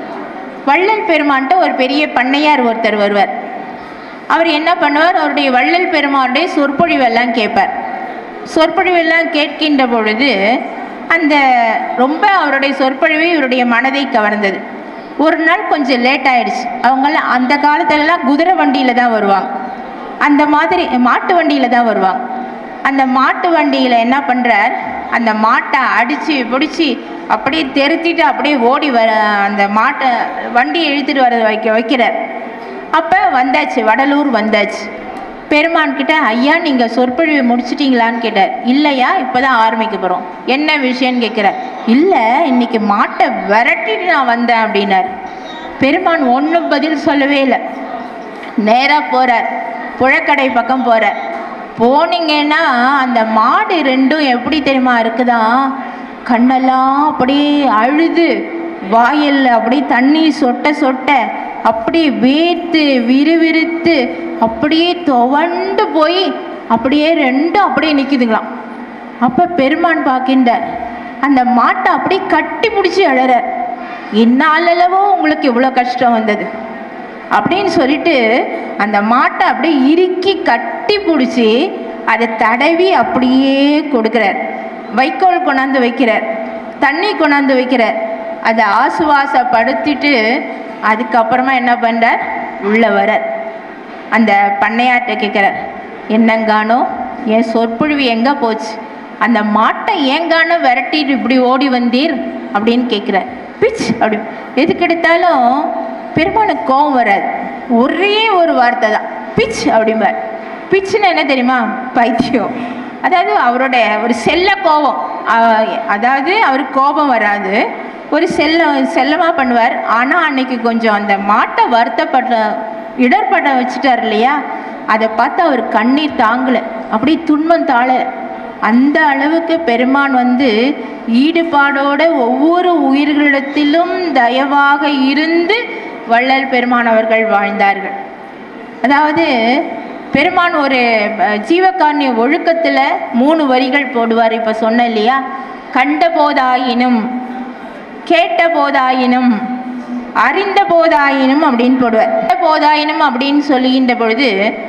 A: வள்ளல் பெருமான்ட்ட ஒரு பெரிய பண்ணையார் ஒருத்தர் வருவார் அவர் என்ன பண்ணுவார் அவருடைய வள்ளல் பெருமானுடைய சொற்பொழிவெல்லாம் கேட்பார் சொற்பொழிவெல்லாம் கேட்கின்ற பொழுது அந்த ரொம்ப அவருடைய சொற்பொழிவு இவருடைய மனதை கவர்ந்தது ஒரு நாள் கொஞ்சம் லேட் ஆயிடுச்சு அவங்கெல்லாம் அந்த காலத்துலலாம் குதிரை வண்டியில் தான் வருவாங்க அந்த மாதிரி மாட்டு வண்டியில் தான் வருவாங்க அந்த மாட்டு வண்டியில் என்ன பண்ணுறார் அந்த மாட்டை அடித்து பிடிச்சி அப்படியே தெருத்திட்டு அப்படியே ஓடி வர அந்த மாட்டை வண்டியை இழுத்துட்டு வர வைக்க வைக்கிறார் அப்போ வந்தாச்சு வடலூர் வந்தாச்சு பெருமான் கிட்ட ஐயா நீங்கள் சொற்பொழிவு முடிச்சிட்டீங்களான்னு கேட்டார் இல்லையா இப்போ தான் ஆரம்பிக்க போகிறோம் என்ன விஷயம்னு கேட்குறார் இல்லை இன்னைக்கு மாட்டை விரட்டிட்டு நான் வந்தேன் அப்படின்னார் பெருமான் ஒன்றும் பதில் சொல்லவே இல்லை நேராக போகிறார் புழக்கடை பக்கம் போகிறார் போனீங்கன்னா அந்த மாடு ரெண்டும் எப்படி தெரியுமா இருக்குதா கண்ணெல்லாம் அப்படியே அழுது வாயில் அப்படியே தண்ணி சொட்ட சொட்ட அப்படியே வேர்த்து விறுவிறுத்து அப்படியே துவண்டு போய் அப்படியே ரெண்டும் அப்படியே நிற்குதுங்களாம் அப்போ பெருமான் பார்க்கின்றார் அந்த மாட்டை அப்படியே கட்டி பிடிச்சி அழறார் இந்நாளளவோ உங்களுக்கு இவ்வளோ கஷ்டம் வந்தது அப்படின்னு சொல்லிட்டு அந்த மாட்டை அப்படியே இறுக்கி கட்டி பிடிச்சி அதை தடவி அப்படியே கொடுக்குறார் வைக்கோல் கொண்டாந்து வைக்கிறார் தண்ணி கொண்டாந்து வைக்கிறார் அதை ஆசுவாசப்படுத்திட்டு அதுக்கப்புறமா என்ன பண்ணுறார் உள்ளே வரார் அந்த பண்ணையார்ட்ட கேட்குறார் என்னங்கானோ என் சொற்பொழிவு எங்கே போச்சு அந்த மாட்டை ஏங்கானோ விரட்டிட்டு இப்படி ஓடி வந்தீர் அப்படின்னு கேட்குறார் பிச் அப்படி எதுக்கு எடுத்தாலும் பெருமானுக்கு கோவம் வராது ஒரே ஒரு வார்த்தை தான் பிச் அப்படிம்பார் பிச்சுன்னு என்ன தெரியுமா பைத்தியம் அதாவது அவரோட ஒரு செல்ல கோபம் அஹ் அதாவது அவருக்கு கோபம் வராது ஒரு செல்ல செல்லமாக பண்ணுவார் ஆனால் அன்னைக்கு கொஞ்சம் அந்த மாட்டை வருத்தப்பட்ட இடர்பட வச்சுட்டார் இல்லையா அதை பார்த்து அவர் கண்ணீர் தாங்கலை அப்படியே துன்பம் தாழ அந்த அளவுக்கு பெருமான் வந்து ஈடுபாடோட ஒவ்வொரு உயிர்களிடத்திலும் தயவாக இருந்து வள்ளல் பெருமான் அவர்கள் வாழ்ந்தார்கள் அதாவது பெருமான் ஒரு அஹ், ஜீவகாருண்ய ஒழுக்கத்தில் மூணு வரிகள் போடுவார் இப்போ சொன்னேன் இல்லையா கண்ட போதாயினும் கேட்ட போதாயினும் அறிந்த போதாயினும் அப்படின்னு போடுவார் கேட்ட போதாயினும் அப்படின்னு சொல்லுகின்ற பொழுது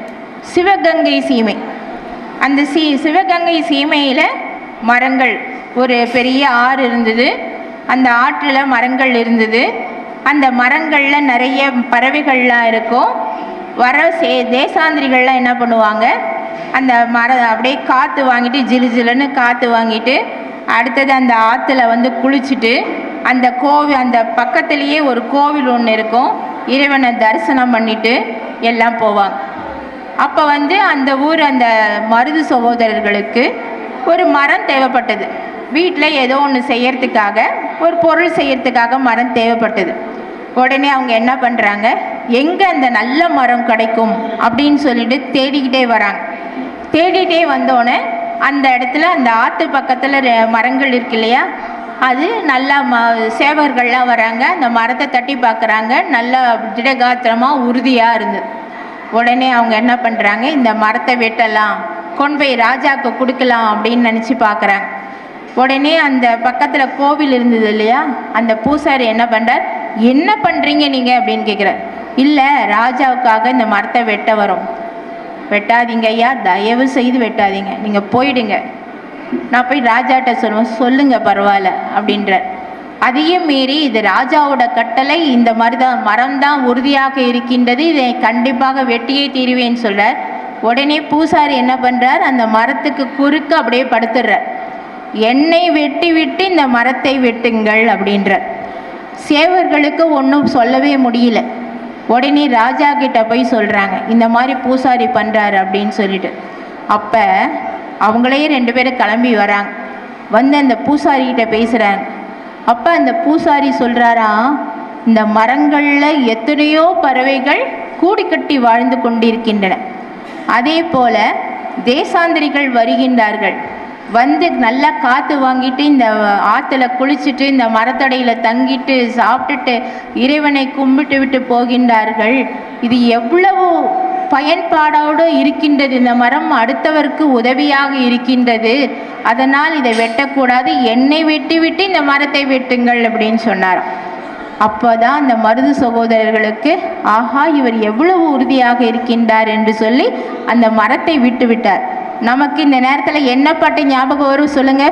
A: சிவகங்கை சீமை அந்த சீ சிவகங்கை சீமையில் மரங்கள் ஒரு பெரிய ஆறு இருந்தது அந்த ஆற்றில் மரங்கள் இருந்தது அந்த மரங்களில் நிறைய பறவைகள்லாம் இருக்கும் வர சே தேசாந்திரிகள்லாம் என்ன பண்ணுவாங்க அந்த மர அப்படியே காற்று வாங்கிட்டு ஜிலு ஜிலுன்னு காற்று வாங்கிட்டு அடுத்தது அந்த ஆற்றுல வந்து குளிச்சுட்டு அந்த கோவில் அந்த பக்கத்துலேயே ஒரு கோவில் ஒன்று இருக்கும் இறைவனை தரிசனம் பண்ணிட்டு எல்லாம் போவாங்க அப்போ வந்து அந்த ஊர் அந்த மருது சகோதரர்களுக்கு ஒரு மரம் தேவைப்பட்டது வீட்டில் ஏதோ ஒன்று செய்யறதுக்காக ஒரு பொருள் செய்யறதுக்காக மரம் தேவைப்பட்டது உடனே அவங்க என்ன பண்ணுறாங்க எங்கே அந்த நல்ல மரம் கிடைக்கும் அப்படின்னு சொல்லிட்டு தேடிக்கிட்டே வராங்க தேடிட்டே வந்தோடனே அந்த இடத்துல அந்த ஆற்று பக்கத்தில் மரங்கள் இருக்கு இல்லையா அது நல்லா ம சேவகர்கள்லாம் வராங்க அந்த மரத்தை தட்டி பார்க்குறாங்க நல்லா திடகாத்திரமாக உறுதியாக இருந்தது உடனே அவங்க என்ன பண்ணுறாங்க இந்த மரத்தை வெட்டலாம் கொண்டு போய் ராஜாவுக்கு கொடுக்கலாம் அப்படின்னு நினச்சி பார்க்குறாங்க உடனே அந்த பக்கத்தில் கோவில் இருந்தது இல்லையா அந்த பூசாரி என்ன பண்ணுறார் என்ன பண்ணுறீங்க நீங்கள் அப்படின்னு கேட்குறார் இல்லை ராஜாவுக்காக இந்த மரத்தை வெட்ட வரோம் வெட்டாதீங்க ஐயா தயவு செய்து வெட்டாதீங்க நீங்கள் போயிடுங்க நான் போய் ராஜாட்ட சொல்லுவேன் சொல்லுங்க பரவாயில்ல அப்படின்றார் அதையும் மீறி இது ராஜாவோட கட்டளை இந்த மருதான் மரம் தான் உறுதியாக இருக்கின்றது இதை கண்டிப்பாக வெட்டியே தீருவேன்னு சொல்றார் உடனே பூசாரி என்ன பண்றார் அந்த மரத்துக்கு குறுக்க அப்படியே படுத்துடுறார் என்னை வெட்டி விட்டு இந்த மரத்தை வெட்டுங்கள் அப்படின்றார் சேவர்களுக்கு ஒன்றும் சொல்லவே முடியல உடனே ராஜா கிட்ட போய் சொல்கிறாங்க இந்த மாதிரி பூசாரி பண்ணுறாரு அப்படின்னு சொல்லிட்டு அப்போ அவங்களே ரெண்டு பேரும் கிளம்பி வராங்க வந்து அந்த பூசாரி கிட்ட பேசுகிறாங்க அப்போ அந்த பூசாரி சொல்கிறாராம் இந்த மரங்களில் எத்தனையோ பறவைகள் கூடி கட்டி வாழ்ந்து கொண்டிருக்கின்றன அதே போல தேசாந்திரிகள் வருகின்றார்கள் வந்து நல்லா காற்று வாங்கிட்டு இந்த ஆற்றுல குளிச்சுட்டு இந்த மரத்தடையில் தங்கிட்டு சாப்பிட்டுட்டு இறைவனை கும்பிட்டு விட்டு போகின்றார்கள் இது எவ்வளவு பயன்பாடோடு இருக்கின்றது இந்த மரம் அடுத்தவருக்கு உதவியாக இருக்கின்றது அதனால் இதை வெட்டக்கூடாது என்னை வெட்டி விட்டு இந்த மரத்தை வெட்டுங்கள் அப்படின்னு சொன்னாராம் அப்போதான் அந்த மருது சகோதரர்களுக்கு ஆஹா இவர் எவ்வளவு உறுதியாக இருக்கின்றார் என்று சொல்லி அந்த மரத்தை விட்டு விட்டார் நமக்கு இந்த நேரத்தில் என்ன பாட்டு ஞாபகம் வரும் சொல்லுங்க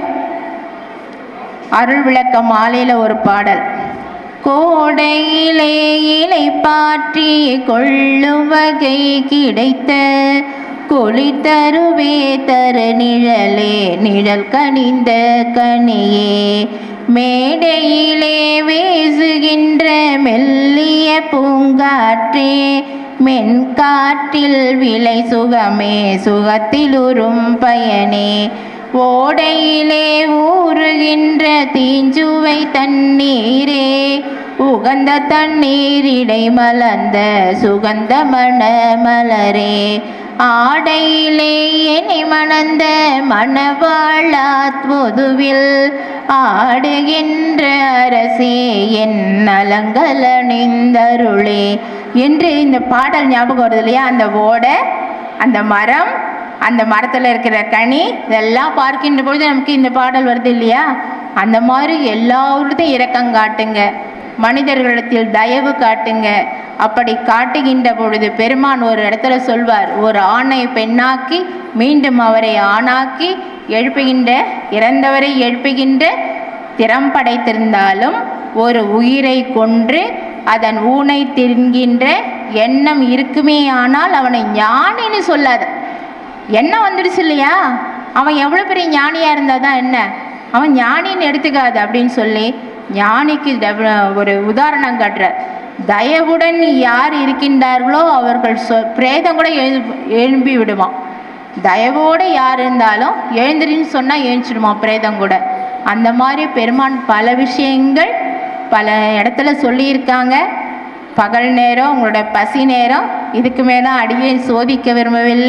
A: அருள் விளக்க மாலையில் ஒரு பாடல் கோடையிலே இலை பாற்றி கொள்ளும் வகை கிடைத்த கொளி தருவே தரு நிழலே நிழல் கனிந்த கனியே மேடையிலே வீசுகின்ற மெல்லிய பூங்காற்றே மென்காற்றில் விலை சுகமே சுகத்திலுறும் பயனே ஓடையிலே ஊறுகின்ற தீஞ்சுவை தண்ணீரே உகந்த தண்ணீரிடை மலர்ந்த சுகந்த மண மலரே ஆடையிலே இனி மணந்த மணவாழாத் பொதுவில் ஆடுகின்ற அரசே என் அலங்கலணிந்தருளே என்று இந்த பாடல் ஞாபகம் வருது இல்லையா அந்த ஓடை அந்த மரம் அந்த மரத்தில் இருக்கிற கனி இதெல்லாம் பார்க்கின்ற பொழுது நமக்கு இந்த பாடல் வருது இல்லையா அந்த மாதிரி எல்லாருடையும் இரக்கம் காட்டுங்க மனிதர்களிடத்தில் தயவு காட்டுங்க அப்படி காட்டுகின்ற பொழுது பெருமான் ஒரு இடத்துல சொல்வார் ஒரு ஆணை பெண்ணாக்கி மீண்டும் அவரை ஆணாக்கி எழுப்புகின்ற இறந்தவரை எழுப்புகின்ற திறம் படைத்திருந்தாலும் ஒரு உயிரை கொன்று அதன் ஊனை தின்கின்ற எண்ணம் இருக்குமே ஆனால் அவனை ஞானின்னு சொல்லாத எண்ணம் வந்துடுச்சு இல்லையா அவன் எவ்வளோ பெரிய ஞானியாக இருந்தால் தான் என்ன அவன் ஞானின்னு எடுத்துக்காது அப்படின்னு சொல்லி ஞானிக்கு டெவ- ஒரு உதாரணம் காட்டுறார் தயவுடன் யார் இருக்கின்றார்களோ அவர்கள் சொ பிரேதம் கூட எழு எழும்பி விடுவான் தயவோடு யார் இருந்தாலும் எழுந்திரின்னு சொன்னால் எழுந்திடுமா பிரேதம் கூட அந்த மாதிரி பெருமான் பல விஷயங்கள் பல இடத்துல சொல்லியிருக்காங்க பகல் நேரம் உங்களோட பசி நேரம் இதுக்கு மேலே அடியை சோதிக்க விரும்பவில்லை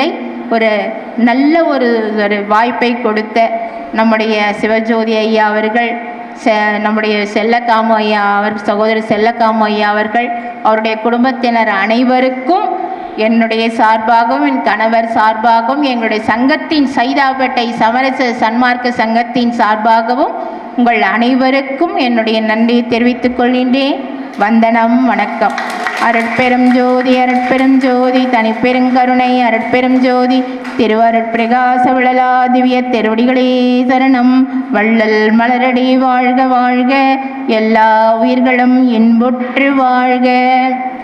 A: ஒரு நல்ல ஒரு ஒரு வாய்ப்பை கொடுத்த நம்முடைய சிவஜோதி ஐயா அவர்கள் செ நம்முடைய செல்லக்காமு ஐயா அவர் சகோதரர் செல்லக்காமு ஐயா அவர்கள் அவருடைய குடும்பத்தினர் அனைவருக்கும் என்னுடைய சார்பாகவும் என் கணவர் சார்பாகவும் எங்களுடைய சங்கத்தின் சைதாப்பேட்டை சமரச சன்மார்க்க சங்கத்தின் சார்பாகவும் உங்கள் அனைவருக்கும் என்னுடைய நன்றியை தெரிவித்துக் கொள்கின்றேன் வந்தனம் வணக்கம் அருட்பெரும் ஜோதி அருட்பெரும் ஜோதி தனிப்பெருங்கருணை அருட்பெரும் ஜோதி திருவருட்பிரகாச விழலா திவ்ய திருவடிகளே சரணம் வள்ளல் மலரடி வாழ்க வாழ்க எல்லா உயிர்களும் இன்புற்று வாழ்க